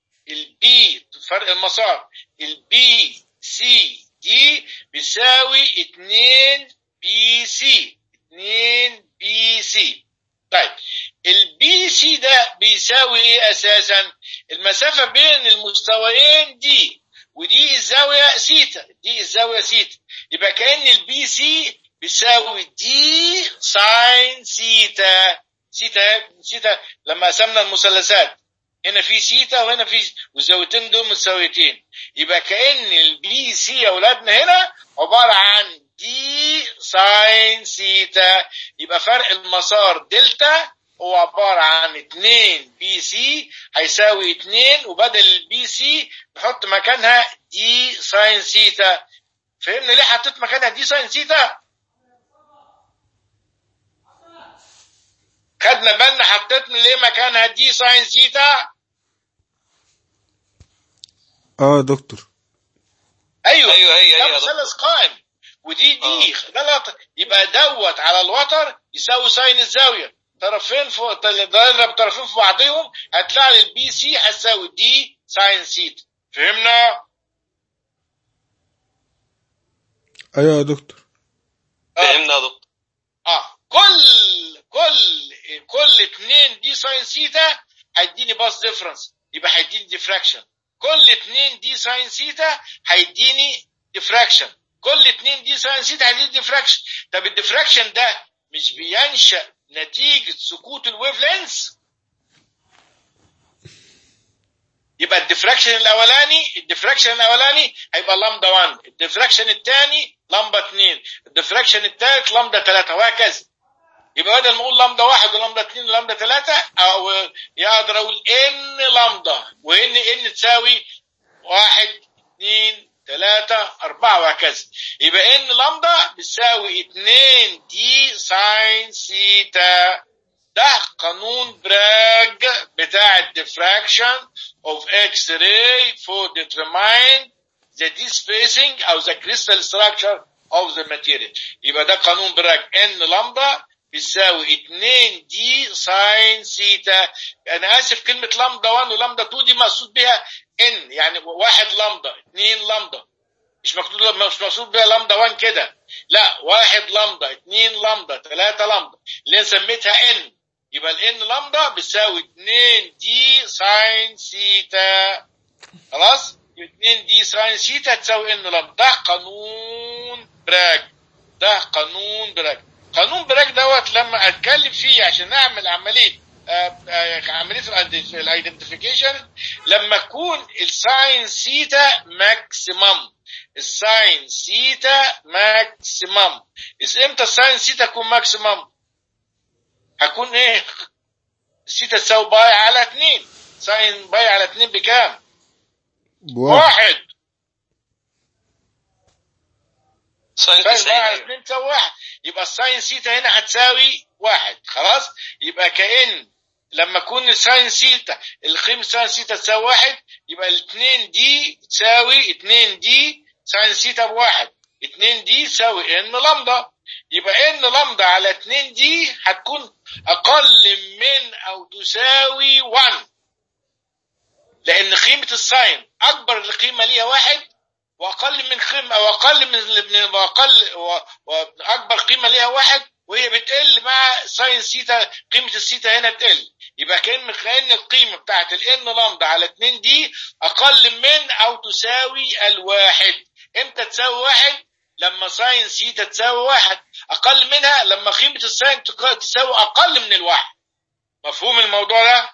البي فرق المسار البي سي دي بيساوي 2 بي سي 2 بي سي طيب البي سي ده بيساوي ايه اساسا المسافه بين المستويين دي ودي الزاويه سيتا دي الزاويه سيتا يبقى كان البي سي بيساوي دي ساين سيتا سيتا سيتا لما قسمنا المثلثات هنا في سيتا وهنا في والزاويتين دول متساويتين يبقى كأن البي سي يا اولادنا هنا عبارة عن دي ساين سيتا يبقى فرق المسار دلتا هو عبارة عن 2 بي سي هيساوي 2 وبدل البي سي نحط مكانها دي ساين سيتا فهمنا ليه حطيت مكانها دي ساين سيتا؟ خدنا بالنا حطيت ليه مكانها دي ساين سيتا؟ اه يا دكتور ايوه أيوة، أيوة، ده أيوة يا مثلث قائم ودي دي غلط يبقى دوت على الوتر يساوي ساين الزاويه طرفين فوق تضرب طرفين في بعضهم هتطلع لي البي سي هتساوي دي ساين سيتا فهمنا؟ ايوه يا دكتور فهمنا يا دكتور اه كل كل كل 2 دي ساين سيتا هيديني باس ديفرنس يبقى هيديني ديفراكشن كل 2 دي ساين سيتا هيديني ديفراكشن كل 2 دي ساين سيتا هيديني ديفراكشن طب الديفراكشن ده مش بينشأ نتيجة سقوط الويف لينس يبقى الديفراكشن الاولاني الديفراكشن الاولاني هيبقى لامدا 1 الديفراكشن الثاني لامدا 2 الديفراكشن الثالث لامدا 3 وهكذا يبقى بدل ما اقول لامدا 1 ولامدا 2 ولامدا 3 او يقدر اقول ان لامدا وان ان تساوي 1 2 3 4 وهكذا يبقى ان لامدا بتساوي 2 دي ساين سيتا ده قانون براج بتاع الديفراكشن of X-ray for determine the spacing او the crystal structure of the material يبقى ده قانون براج ان لامدا بيساوي 2 دي ساين سيتا انا اسف كلمه لامدا 1 ولامدا 2 دي مقصود بها ان يعني واحد لامدا اثنين لامدا مش مكتوب مش مقصود بيها لامدا 1 كده لا واحد لامدا اثنين لامدا ثلاثة لامدا اللي أنا سميتها ان يبقى الان لامدا بتساوي 2 دي ساين سيتا خلاص 2 دي ساين سيتا تساوي ان لامدا ده قانون براج ده قانون براج قانون براج دوت لما اتكلم فيه عشان اعمل عمليه آه، آه، عمليه الايدنتيفيكيشن لما يكون الساين سيتا ماكسيمم الساين سيتا ماكسيمم بس امتى الساين سيتا تكون ماكسيمم هكون ايه سيتا تساوي باي على 2 ساين باي على 2 بكام بواحد واحد ساين ساين باي على 90 2 تساوي واحد يبقى الساين سيتا هنا هتساوي واحد خلاص يبقى كأن لما يكون الساين سيتا القيمة ساين سيتا تساوي واحد يبقى الاثنين دي تساوي اتنين دي ساين سيتا بواحد اتنين دي تساوي ان لامدا يبقى ان لامدا على اتنين دي هتكون اقل من او تساوي 1 لان قيمة الساين اكبر القيمة ليها واحد واقل من قيمة او اقل من من واقل و- واكبر قيمة ليها واحد وهي بتقل مع ساين سيتا قيمة السيتا هنا بتقل يبقى كأن كأن القيمة بتاعت الان لامدا على 2 دي اقل من او تساوي الواحد امتى تساوي واحد لما ساين سيتا تساوي واحد اقل منها لما قيمة الساين تك- تساوي اقل من الواحد مفهوم الموضوع ده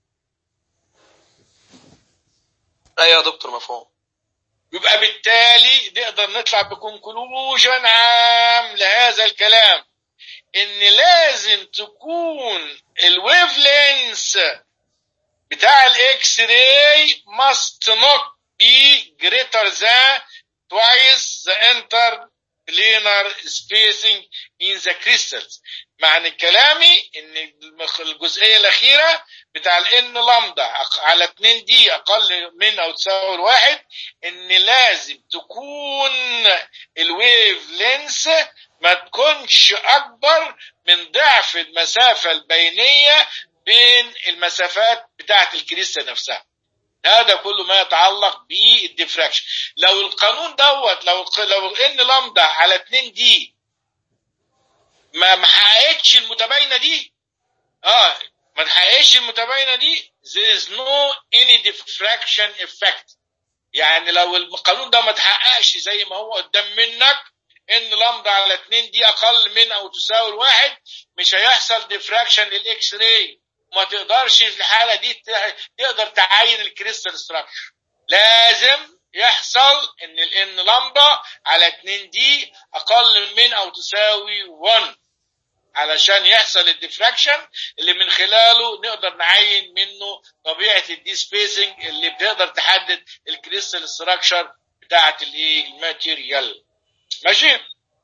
ايوه يا دكتور مفهوم يبقى بالتالي نقدر نطلع بكونكلوجن عام لهذا الكلام ان لازم تكون الويف لينس بتاع الاكس راي must not be greater than twice the interplanar spacing in the crystals معنى كلامي ان المخ- الجزئيه الاخيره بتاع الان لامدا أق- على 2 دي اقل من او تساوي الواحد ان لازم تكون الويف لينس ما تكونش اكبر من ضعف المسافه البينيه بين المسافات بتاعه الكريستال نفسها هذا كله ما يتعلق بالديفراكشن لو القانون دوت لو لو ان لامدا على 2 دي ما ما حققتش المتباينه دي اه ما تحققش المتباينه دي there is no any diffraction effect يعني لو القانون ده ما تحققش زي ما هو قدام منك ان لامدا على 2 دي اقل من او تساوي الواحد مش هيحصل ديفراكشن للاكس راي ما تقدرش في الحاله دي ت- تقدر تعين الكريستال ستراكشر لازم يحصل ان الان لامدا على 2 دي اقل من او تساوي 1 علشان يحصل الديفراكشن اللي من خلاله نقدر نعين منه طبيعه الدي سبيسنج اللي بتقدر تحدد الكريستال ستراكشر بتاعه الايه الماتيريال ماشي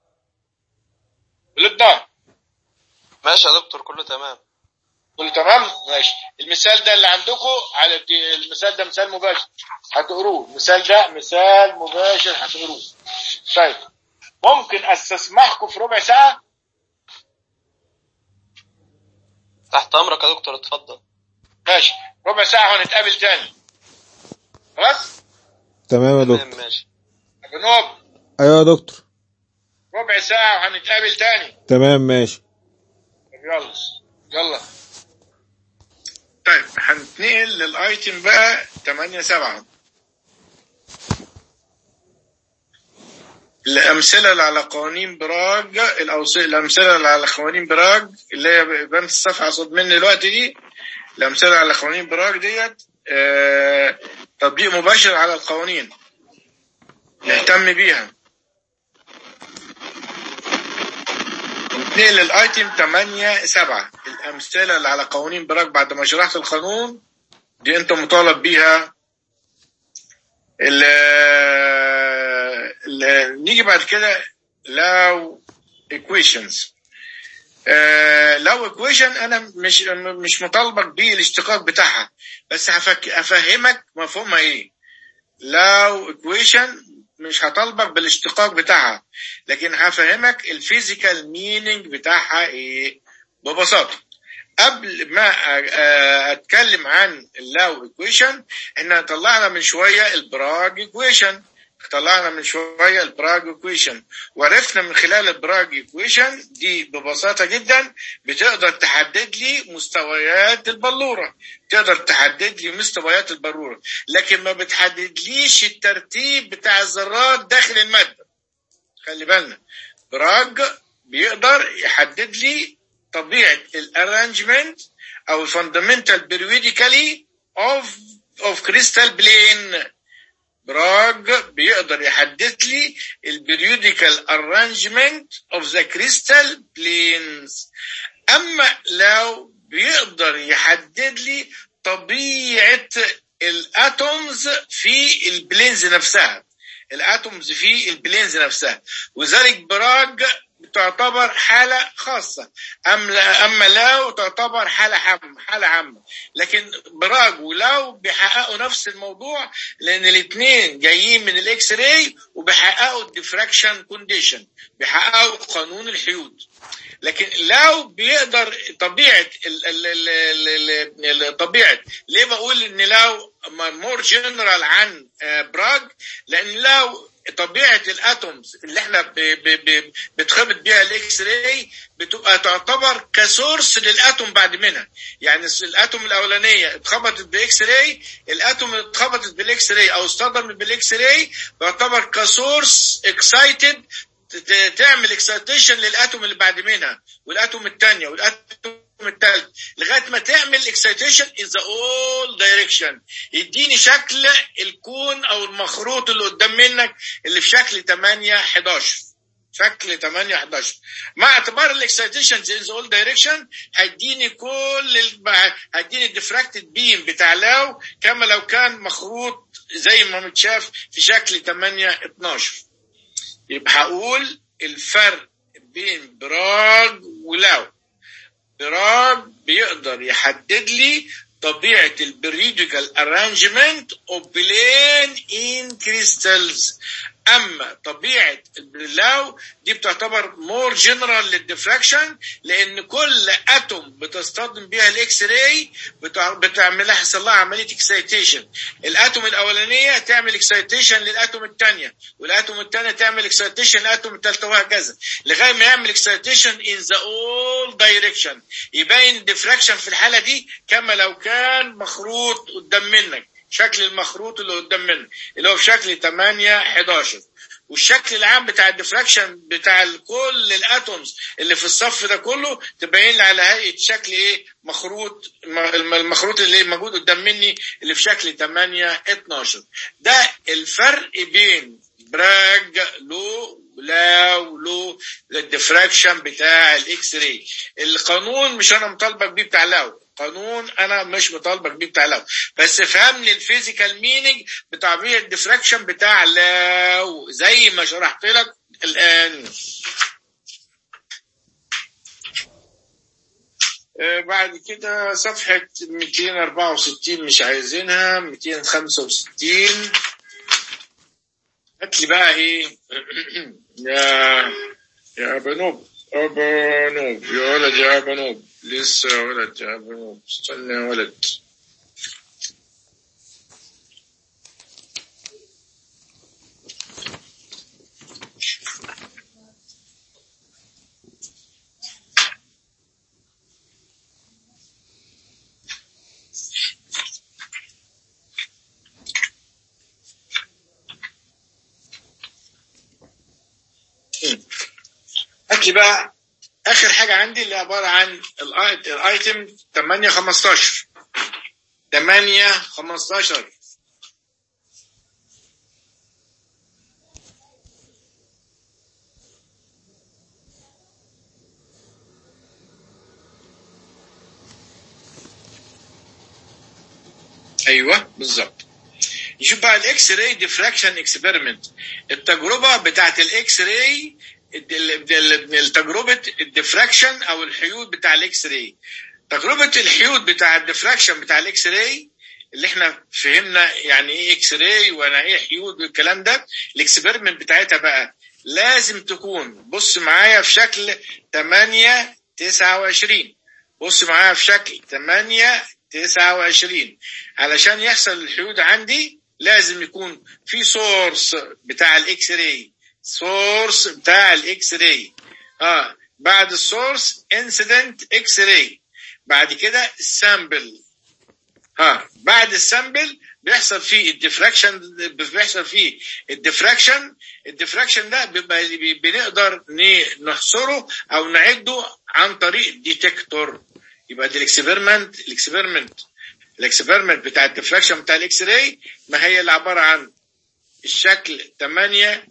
للدار ماشي يا دكتور كله تمام كله تمام ماشي المثال ده اللي عندكم على الدي- المثال ده مثال مباشر هتقروه المثال ده مثال مباشر هتقروه طيب ممكن استسمحكم في ربع ساعه تحت امرك يا دكتور اتفضل ماشي ربع ساعه وهنتقابل تاني خلاص تمام يا تمام دكتور ماشي بنوب ايوه يا دكتور ربع ساعه وهنتقابل تاني تمام ماشي طب يلا يلا طيب هنتنقل للايتم بقى 8 7 الأمثلة اللي على قوانين براج الأوص... الأمثلة اللي على قوانين براج اللي هي بان في الصفحة قصاد مني دلوقتي دي الأمثلة على قوانين براج ديت آه... تطبيق مباشر على القوانين نهتم بيها نتنقل للايتم 8 7 الامثله اللي على قوانين براك بعد ما شرحت القانون دي انت مطالب بيها ال ال- نيجي بعد كده لو equations آه، لو equation انا مش مش مطالبك بالاشتقاق بتاعها بس هفك افهمك مفهومها ايه لو equation مش هطالبك بالاشتقاق بتاعها لكن هفهمك الفيزيكال مينينج بتاعها ايه ببساطه قبل ما أ- أ- اتكلم عن اللاو ايكويشن احنا طلعنا من شويه البراج ايكويشن طلعنا من شويه البراج ايكويشن وعرفنا من خلال البراج ايكويشن دي ببساطه جدا بتقدر تحدد لي مستويات البلوره تقدر تحدد لي مستويات البلوره لكن ما بتحددليش الترتيب بتاع الذرات داخل الماده خلي بالنا براج بيقدر يحدد لي طبيعه الارانجمنت او الفاندمنتال بيريوديكالي اوف اوف كريستال بلين براج بيقدر يحدد لي البريوديكال ارانجمنت اوف ذا كريستال بلينز اما لو بيقدر يحدد لي طبيعه الاتومز في البلينز نفسها الاتومز في البلينز نفسها وذلك براج تعتبر حالة خاصة أما أما لو تعتبر حالة عامة حالة عامة لكن براج ولو بيحققوا نفس الموضوع لأن الاثنين جايين من الإكس راي وبيحققوا الديفراكشن كونديشن بيحققوا قانون الحيود لكن لو بيقدر طبيعه ال ال ال ال طبيعه ليه بقول ان لو مور جنرال عن براج لان لو طبيعه الاتومز اللي احنا ب- ب- ب- بتخبط بيها الاكس راي بتبقى تعتبر كسورس للاتوم بعد منها يعني الس- الاتوم الاولانيه اتخبطت باكس راي الاتوم اللي اتخبطت بالاكس راي او اصطدمت بالاكس راي تعتبر كسورس اكسايتد تعمل اكسايتيشن للاتوم اللي بعد منها والاتوم الثانيه والاتوم الثالث لغايه ما تعمل اكسايتيشن ان ذا اول دايركشن يديني شكل الكون او المخروط اللي قدام منك اللي في شكل 8 11 شكل 8 11 مع اعتبار الاكسايتيشن ان ذا اول دايركشن هيديني كل ال- هيديني الديفراكتد بيم بتاع لاو كما لو كان مخروط زي ما متشاف في شكل 8 12 يبقى هقول الفرق بين براج ولاو براج بيقدر يحدد لي طبيعة البريديكال arrangement of plane in crystals أما طبيعة البلاو دي بتعتبر مور جنرال للديفراكشن لأن كل أتوم بتصطدم بيها الإكس راي بتعمل لها يحصل لها عملية اكسايتيشن الأتوم الأولانية تعمل اكسايتيشن للأتوم الثانية والأتوم الثانية تعمل اكسايتيشن للأتوم الثالثة وهكذا لغاية ما يعمل اكسايتيشن in the all direction يبين ديفراكشن في الحالة دي كما لو كان مخروط قدام منك شكل المخروط اللي قدام منك اللي هو في شكل 8 11 والشكل العام بتاع الديفراكشن بتاع كل الاتومز اللي في الصف ده كله تبين لي على هيئه شكل ايه مخروط الم- المخروط اللي موجود قدام مني اللي في شكل 8 12 ده الفرق بين براج لو لا ولو للديفراكشن بتاع الاكس راي القانون مش انا مطالبك بيه بتاع لاو قانون انا مش مطالبك بيه بتاع لاو بس فهمني الفيزيكال مينينج بتعبير الديفراكشن بتاع لاو زي ما شرحت لك الان آه، بعد كده صفحة 264 مش عايزينها 265 هات لي بقى ايه يا يا بنوب يا بنوب يا ولد يا بنوب لسه يا ولد يا بنوب استنى يا ولد هات لي بقى اخر حاجه عندي اللي عباره عن الآي- الايتم 8 15 8 15 ايوه بالظبط نشوف بقى الاكس راي ديفراكشن اكسبيرمنت التجربه بتاعت الاكس راي تجربه الديفراكشن او الحيود بتاع الاكس راي تجربه الحيود بتاع الديفراكشن بتاع الاكس راي اللي احنا فهمنا يعني ايه اكس راي وانا ايه حيود والكلام ده الاكسبيرمنت بتاعتها بقى لازم تكون بص معايا في شكل 8 29 بص معايا في شكل 8 29 علشان يحصل الحيود عندي لازم يكون في سورس بتاع الاكس راي سورس بتاع الاكس راي اه بعد السورس انسيدنت اكس راي بعد كده السامبل ها بعد السامبل بيحصل فيه الديفراكشن بيحصل فيه الديفراكشن الديفراكشن ده بيبقى بي- بنقدر ن- نحصره او نعده عن طريق ديتكتور يبقى دي الاكسبيرمنت الاكسبيرمنت الاكسبيرمنت بتاع الديفراكشن بتاع الاكس راي ما هي اللي عباره عن الشكل 8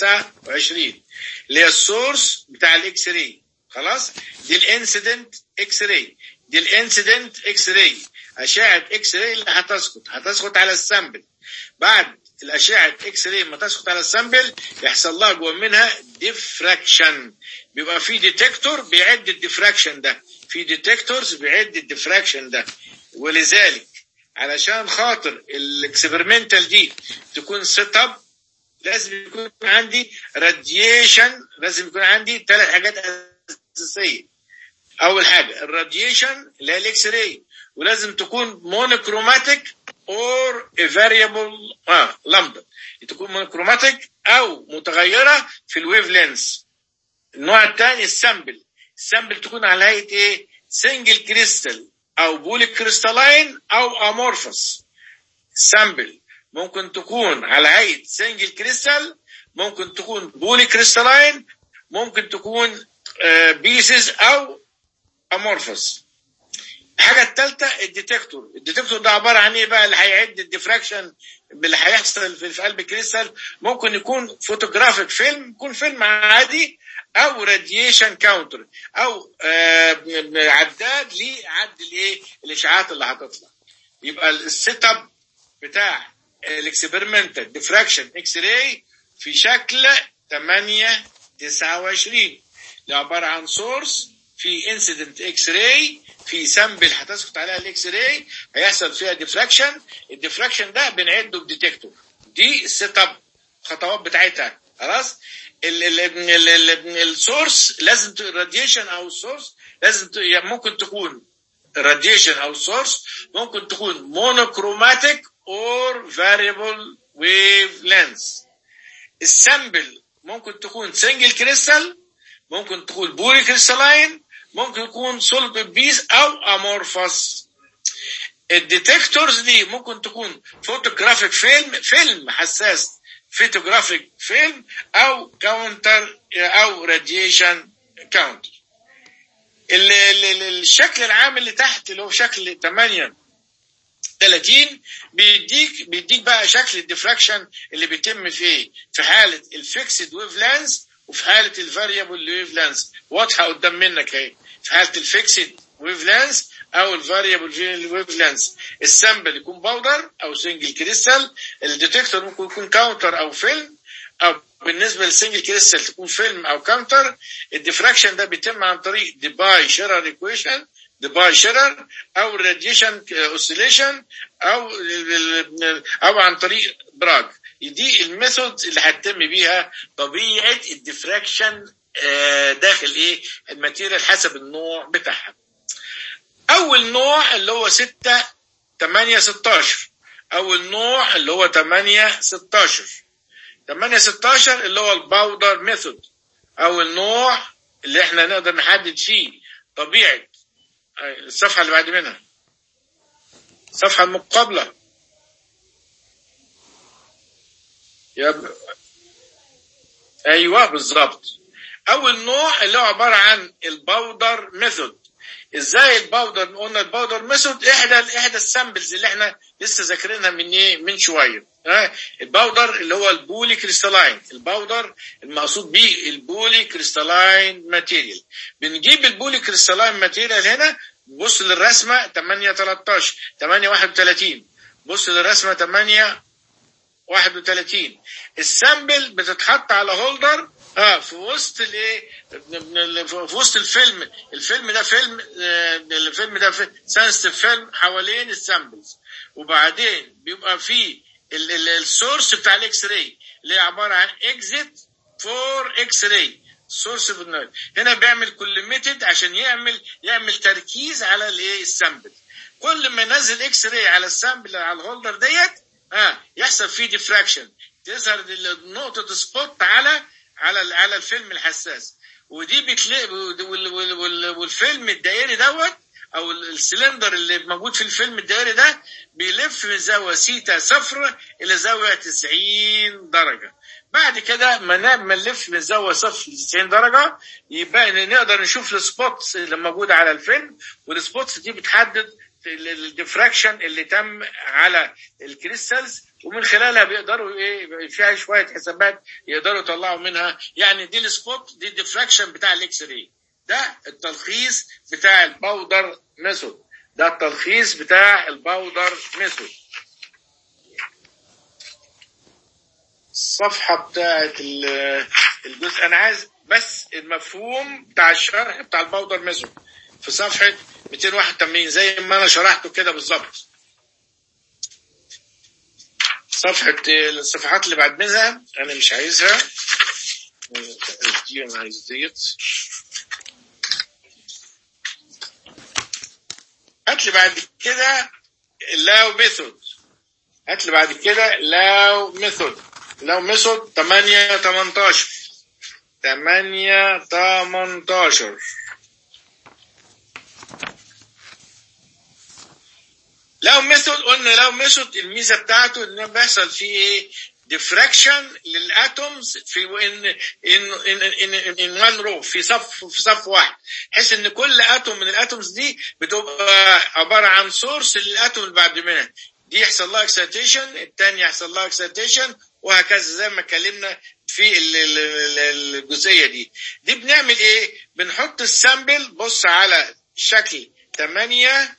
29 اللي هي السورس بتاع الاكس راي خلاص دي الانسيدنت اكس راي دي الانسيدنت اكس راي اشعه اكس راي اللي هتسقط هتسقط على السامبل بعد الاشعه اكس راي ما تسقط على السامبل يحصل لها جوه منها ديفراكشن بيبقى في ديتكتور بيعد الديفراكشن ده في ديتكتورز بيعد الديفراكشن ده ولذلك علشان خاطر الاكسبيرمنتال دي تكون سيت اب لازم يكون عندي راديشن لازم يكون عندي ثلاث حاجات اساسيه اول حاجه الراديشن اللي هي الاكس راي ولازم تكون مونوكروماتيك اور فاريبل اه لامدا تكون مونوكروماتيك او متغيره في الويف لينس النوع الثاني السامبل السامبل تكون على هيئه ايه سنجل كريستال او بولي كريستالاين او امورفوس سامبل ممكن تكون على هيئه سنجل كريستال ممكن تكون بولي كريستالاين ممكن تكون بيسز او امورفوس الحاجه الثالثه الديتكتور الديتكتور ده عباره عن ايه بقى اللي هيعد الديفراكشن اللي هيحصل في في قلب الكريستال ممكن يكون فوتوغرافيك فيلم يكون فيلم عادي او راديشن كاونتر او آه، عداد لعد الايه الاشعاعات اللي هتطلع يبقى السيت اب بتاع الاكسبيرمنتال ديفراكشن اكس راي في شكل 8 29 اللي عباره عن سورس في انسيدنت اكس راي في سامبل هتسقط عليها الاكس راي هيحصل فيها ديفراكشن الديفراكشن ده بنعده بديتكتور دي السيت اب الخطوات بتاعتها خلاص السورس لازم الراديشن او السورس لازم ت- يعني ممكن تكون راديشن او سورس ممكن تكون مونوكروماتيك اور فاريبل ويف لينس السامبل ممكن تكون سنجل كريستال ممكن تكون بولي كريستالاين ممكن يكون سولب بيس او امورفوس الديتكتورز دي ممكن تكون فوتوغرافيك فيلم فيلم حساس فوتوغرافيك فيلم او كاونتر او راديشن كاونتر ال- ال- ال- الشكل العام اللي تحت اللي هو شكل 8 30 بيديك بيديك بقى شكل الديفراكشن اللي بيتم في ايه؟ في حاله الفيكسد ويف لانس وفي حاله الفاريبل ويف لانس واضحه قدام منك اهي في حاله الفيكسد ويف لانس او الفاريبل ويف لانس السامبل يكون باودر او سنجل كريستال الديتكتور ممكن يكون كاونتر او فيلم او بالنسبه للسنجل كريستال تكون فيلم او كاونتر الديفراكشن ده بيتم عن طريق ديباي شيرر ايكويشن ديباي شيرر او الراديشن اوسيليشن او او عن طريق براج دي الميثود اللي هتتم بيها طبيعه الديفراكشن آه، داخل ايه الماتيريال حسب النوع بتاعها اول نوع اللي هو 6 8 16 اول نوع اللي هو 8 16 8 16 اللي هو الباودر ميثود اول نوع اللي احنا نقدر نحدد فيه طبيعه الصفحه اللي بعد منها الصفحه المقابله يب... ايوه بالظبط اول نوع اللي هو عباره عن الباودر ميثود ازاي الباودر قلنا الباودر ميثود احدى احدى السامبلز اللي احنا لسه ذاكرينها من ايه من شويه ها؟ الباودر اللي هو البولي كريستالاين الباودر المقصود بيه البولي كريستالاين ماتيريال بنجيب البولي كريستالاين ماتيريال هنا بص للرسمه 8 13 8 31 بص للرسمه 8 31 السامبل بتتحط على هولدر اه في وسط الايه في وسط الفيلم الفيلم ده فيلم آه، الفيلم ده سنسيتيف فيلم حوالين السامبلز وبعدين بيبقى فيه ال- ال- السورس بتاع الاكس راي اللي هي عباره عن اكزيت فور اكس راي سورس هنا بيعمل كوليميتد عشان يعمل يعمل تركيز على الايه السامبل كل ما ينزل اكس راي على السامبل على الهولدر ديت ها يحصل فيه ديفراكشن تظهر نقطه سبوت على على على الفيلم الحساس ودي بتلاقي وال- وال- وال- والفيلم الدائري دوت او السلندر اللي موجود في الفيلم الدائري ده بيلف من زاويه سيتا صفر الى زاويه 90 درجه بعد كده ما ن- ما نلف من زاويه صفر ل 90 درجه يبقى إن نقدر نشوف السبوتس اللي موجوده على الفيلم والسبوتس دي بتحدد الديفراكشن اللي تم على الكريستالز ومن خلالها بيقدروا ايه فيها شويه حسابات يقدروا يطلعوا منها يعني دي السبوت دي الديفراكشن بتاع الاكس راي ده التلخيص بتاع الباودر ميثود ده التلخيص بتاع الباودر ميثود الصفحة بتاعت ال- الجزء أنا عايز بس المفهوم بتاع الشرح بتاع الباودر ميثود في صفحة 281 زي ما أنا شرحته كده بالظبط صفحة الصفحات اللي بعد منها أنا مش عايزها دي أنا عايز ديت هات لي بعد كده لاو ميثود هات لي بعد كده لاو ميثود لاو ميثود 8 18 8 18 لو ميثود قلنا لو ميثود الميزه بتاعته ان بيحصل فيه ايه ديفراكشن للاتومز في ان ان ان ان ان وان رو في صف في صف واحد بحيث ان كل اتوم من الاتومز دي بتبقى عباره عن سورس للاتوم اللي بعد منها دي يحصل لها اكسيتيشن الثاني يحصل لها اكسيتيشن وهكذا زي ما اتكلمنا في ال- ال- ال- الجزئيه دي دي بنعمل ايه بنحط السامبل بص على شكل 8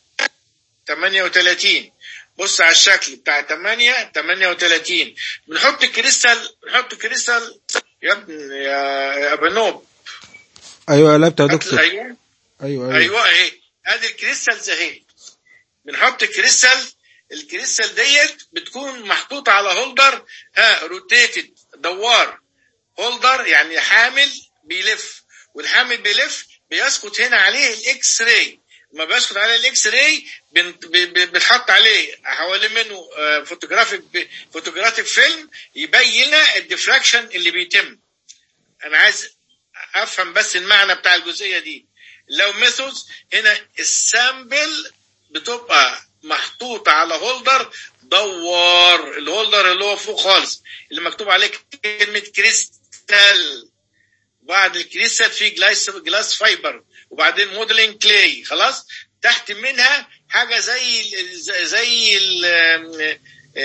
38 بص على الشكل بتاع 8 38 بنحط كريستال بنحط كريستال يا ابن يا يا بنوب ايوه قلبت يا هات- دكتور ايوه ايوه ايوه ايوه اهي ادي الكريستالز اهي بنحط كريستال الكريستال ديت بتكون محطوطه على هولدر ها روتيتد دوار هولدر يعني حامل بيلف والحامل بيلف بيسقط هنا عليه الاكس راي لما بيسقط عليه الاكس راي بنحط عليه حوالي منه فوتوغرافيك فوتوغرافيك فيلم يبين لنا الديفراكشن اللي بيتم انا عايز افهم بس المعنى بتاع الجزئيه دي لو ميثودز هنا السامبل بتبقى محطوطة على هولدر دوار الهولدر اللي هو فوق خالص اللي مكتوب عليه كلمة كريستال بعد الكريستال في جلاس جلاس فايبر وبعدين موديلنج كلاي خلاص تحت منها حاجة زي ال- زي ال-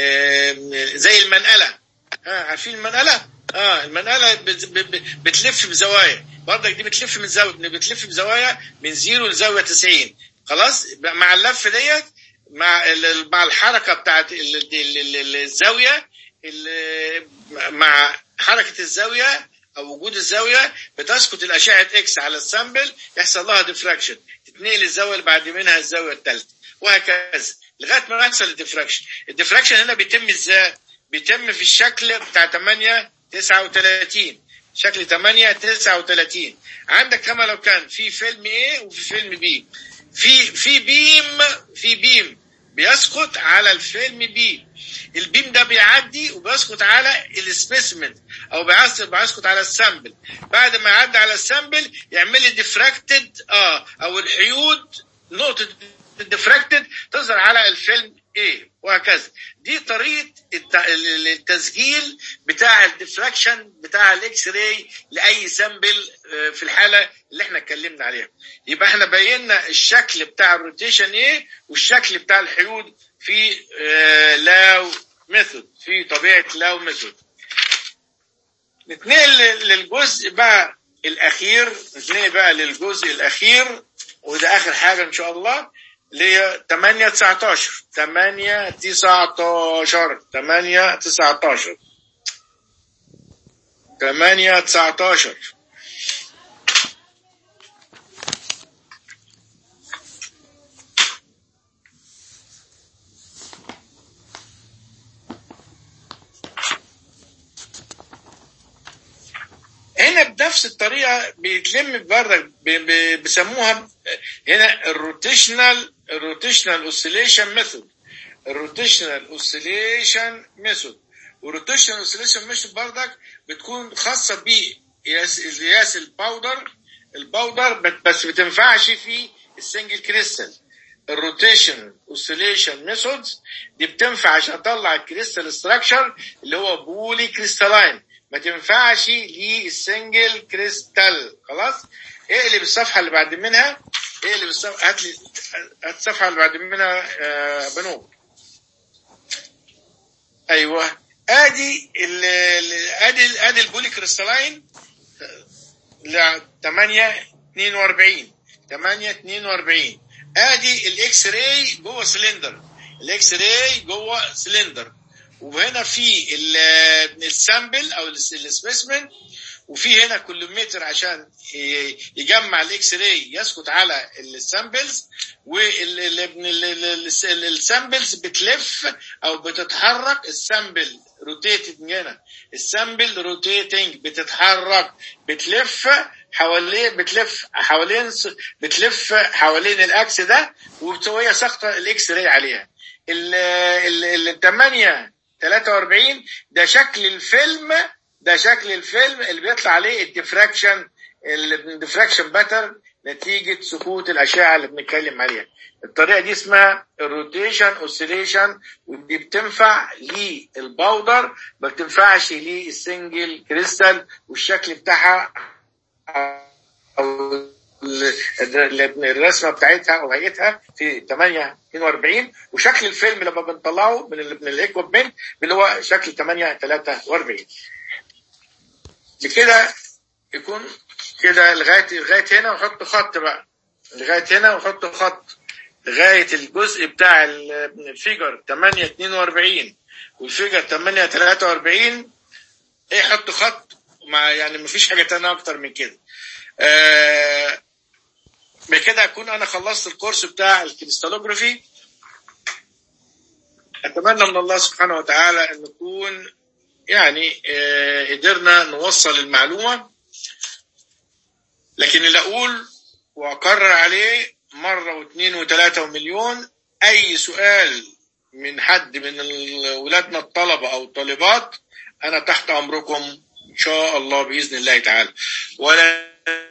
زي المنقلة ها عارفين المنقلة؟ اه المنقلة بت- بت- بتلف بزوايا برضك دي بتلف من زاوية بتلف بزوايا من زيرو لزاوية 90 خلاص مع اللف ديت مع ال- مع الحركة بتاعت ال- ال- ال- ال- الزاوية ال- مع حركة الزاوية او وجود الزاوية بتسقط الاشعة اكس على السامبل يحصل لها ديفراكشن تتنقل الزاوية اللي بعد منها الزاوية الثالثة وهكذا لغاية ما يحصل الديفراكشن الديفراكشن هنا بيتم ازاي بيتم في الشكل بتاع 8 39 شكل 8 39 عندك كما لو كان في فيلم A وفي فيلم B في في بيم في بيم بيسقط على الفيلم بي البيم ده بيعدي وبيسقط على السبيسمنت او بيعس- بيسقط على السامبل بعد ما يعدي على السامبل يعمل لي ديفراكتد اه او الحيود نقطه الديفراكتد تظهر على الفيلم ايه وهكذا دي طريقه الت- ال- التسجيل بتاع الديفراكشن بتاع الاكس راي لاي سامبل آه، في الحاله اللي احنا اتكلمنا عليها يبقى احنا بينا الشكل بتاع الروتيشن ايه والشكل بتاع الحيود في آه، لاو ميثود في طبيعه لاو ميثود نتنقل لل- للجزء بقى الاخير نتنقل بقى للجزء الاخير وده اخر حاجه ان شاء الله اللي هي 8 19 8 19 8 19 8 19 هنا بنفس الطريقه بيتلم بره ب- ب- بيسموها هنا الروتيشنال الروتيشنال اوسيليشن ميثود الروتيشنال اوسيليشن ميثود والروتيشنال اوسيليشن ميثود برضك بتكون خاصه بقياس قياس الباودر الباودر بت- بس ما بتنفعش في السنجل كريستال الروتيشن اوسيليشن ميثودز دي بتنفع عشان اطلع الكريستال ستراكشر اللي هو بولي كريستالاين ما تنفعش للسنجل كريستال خلاص اقلب الصفحه اللي بعد منها اقلب الصفحه هات لي هات الصفحه اللي بعد منها آه بنوب ايوه ادي ال ال- ادي ادي البولي كريستالاين ل 8 42 8 42 ادي الاكس راي جوه سلندر الاكس راي جوه سلندر وهنا في ال- السامبل او السبيسمن وفي هنا كولومتر عشان ي- يجمع الاكس راي يسقط على السامبلز والسامبلز بتلف او بتتحرك السامبل روتيتد هنا السامبل روتيتنج بتتحرك بتلف حوالين بتلف حوالين بتلف حوالين الاكس ده وهي ساقطه الاكس راي عليها ال ال ال 8 43 ده شكل الفيلم ده شكل الفيلم اللي بيطلع عليه الديفراكشن الديفراكشن باترن نتيجة سقوط الأشعة اللي بنتكلم عليها الطريقة دي اسمها الروتيشن اوسيليشن ودي بتنفع للباودر ما بتنفعش للسنجل كريستال والشكل بتاعها او ال- ال- الرسمه بتاعتها او هيئتها في 8 42 وشكل الفيلم لما بنطلعه من ال من الايكوبمنت اللي هو شكل 8 43 بكده يكون كده لغايه لغايه هنا وحط خط بقى لغايه هنا وحط خط لغايه الجزء بتاع ال- الفيجر 8 42 والفيجر 8 43 ايه حط خط ما يعني مفيش حاجه تانية اكتر من كده آه بكده اكون انا خلصت الكورس بتاع الكريستالوجرافي اتمنى من الله سبحانه وتعالى ان نكون يعني آه قدرنا نوصل المعلومه لكن اللي اقول واكرر عليه مره واثنين وثلاثه ومليون اي سؤال من حد من ال- ولادنا الطلبه او الطالبات انا تحت امركم ان شاء الله باذن الله تعالى ولا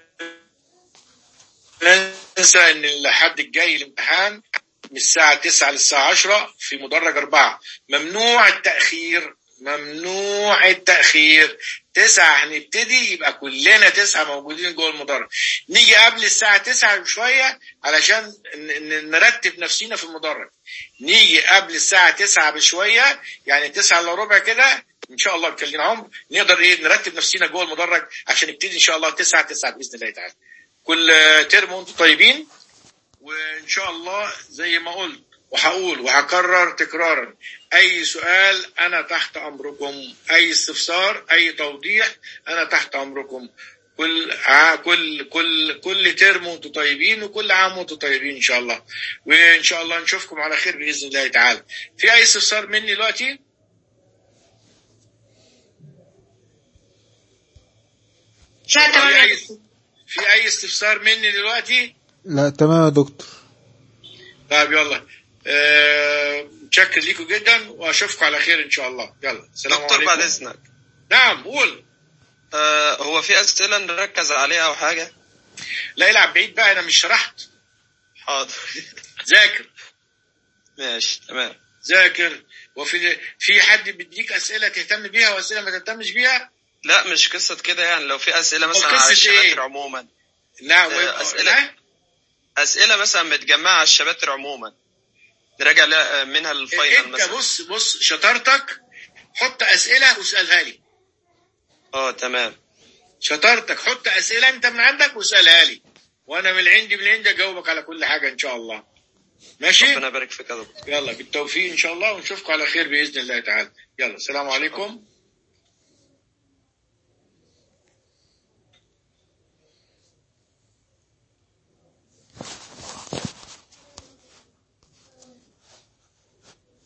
ننسى ان الحد الجاي الامتحان من الساعة 9 للساعة 10 في مدرج أربعة ممنوع التأخير ممنوع التأخير تسعة هنبتدي يبقى كلنا تسعة موجودين جوه المدرج نيجي قبل الساعة 9 بشوية علشان ن- ن- نرتب نفسينا في المدرج نيجي قبل الساعة 9 بشوية يعني 9 الا ربع كده ان شاء الله بكلمنا عمر نقدر ايه نرتب نفسينا جوه المدرج عشان نبتدي ان شاء الله 9 9 باذن الله تعالى كل ترم وانتم طيبين وان شاء الله زي ما قلت وهقول وهكرر تكرارا اي سؤال انا تحت امركم اي استفسار اي توضيح انا تحت امركم كل ع- كل كل كل ترم وانتم طيبين وكل عام وانتم طيبين ان شاء الله وان شاء الله نشوفكم على خير باذن الله تعالى في اي استفسار مني دلوقتي لا تمام في يا اي دكتور. في اي استفسار مني دلوقتي لا تمام يا دكتور طيب يلا آه، متشكر ليكم جدا واشوفكم على خير ان شاء الله يلا السلام دكتور عليكم بعد اذنك نعم قول آه هو في اسئله نركز عليها او حاجه لا العب بعيد بقى انا مش شرحت حاضر ذاكر ماشي تمام ذاكر وفي في حد بيديك اسئله تهتم بيها واسئله ما تهتمش بيها لا مش قصه كده يعني لو في اسئله مثلا قصة على الشباتر إيه؟ عموما نعم آه، أسئلة. لا؟ اسئله مثلا متجمعه على الشباتر عموما نراجع لها- منها الفاينل انت مثلا بص بص شطارتك حط اسئله واسالها لي اه تمام شطارتك حط اسئله انت من عندك واسالها لي وانا من عندي من عندي اجاوبك على كل حاجه ان شاء الله ماشي ربنا يبارك فيك يا دكتور يلا بالتوفيق ان شاء الله ونشوفكم على خير باذن الله تعالى يلا السلام عليكم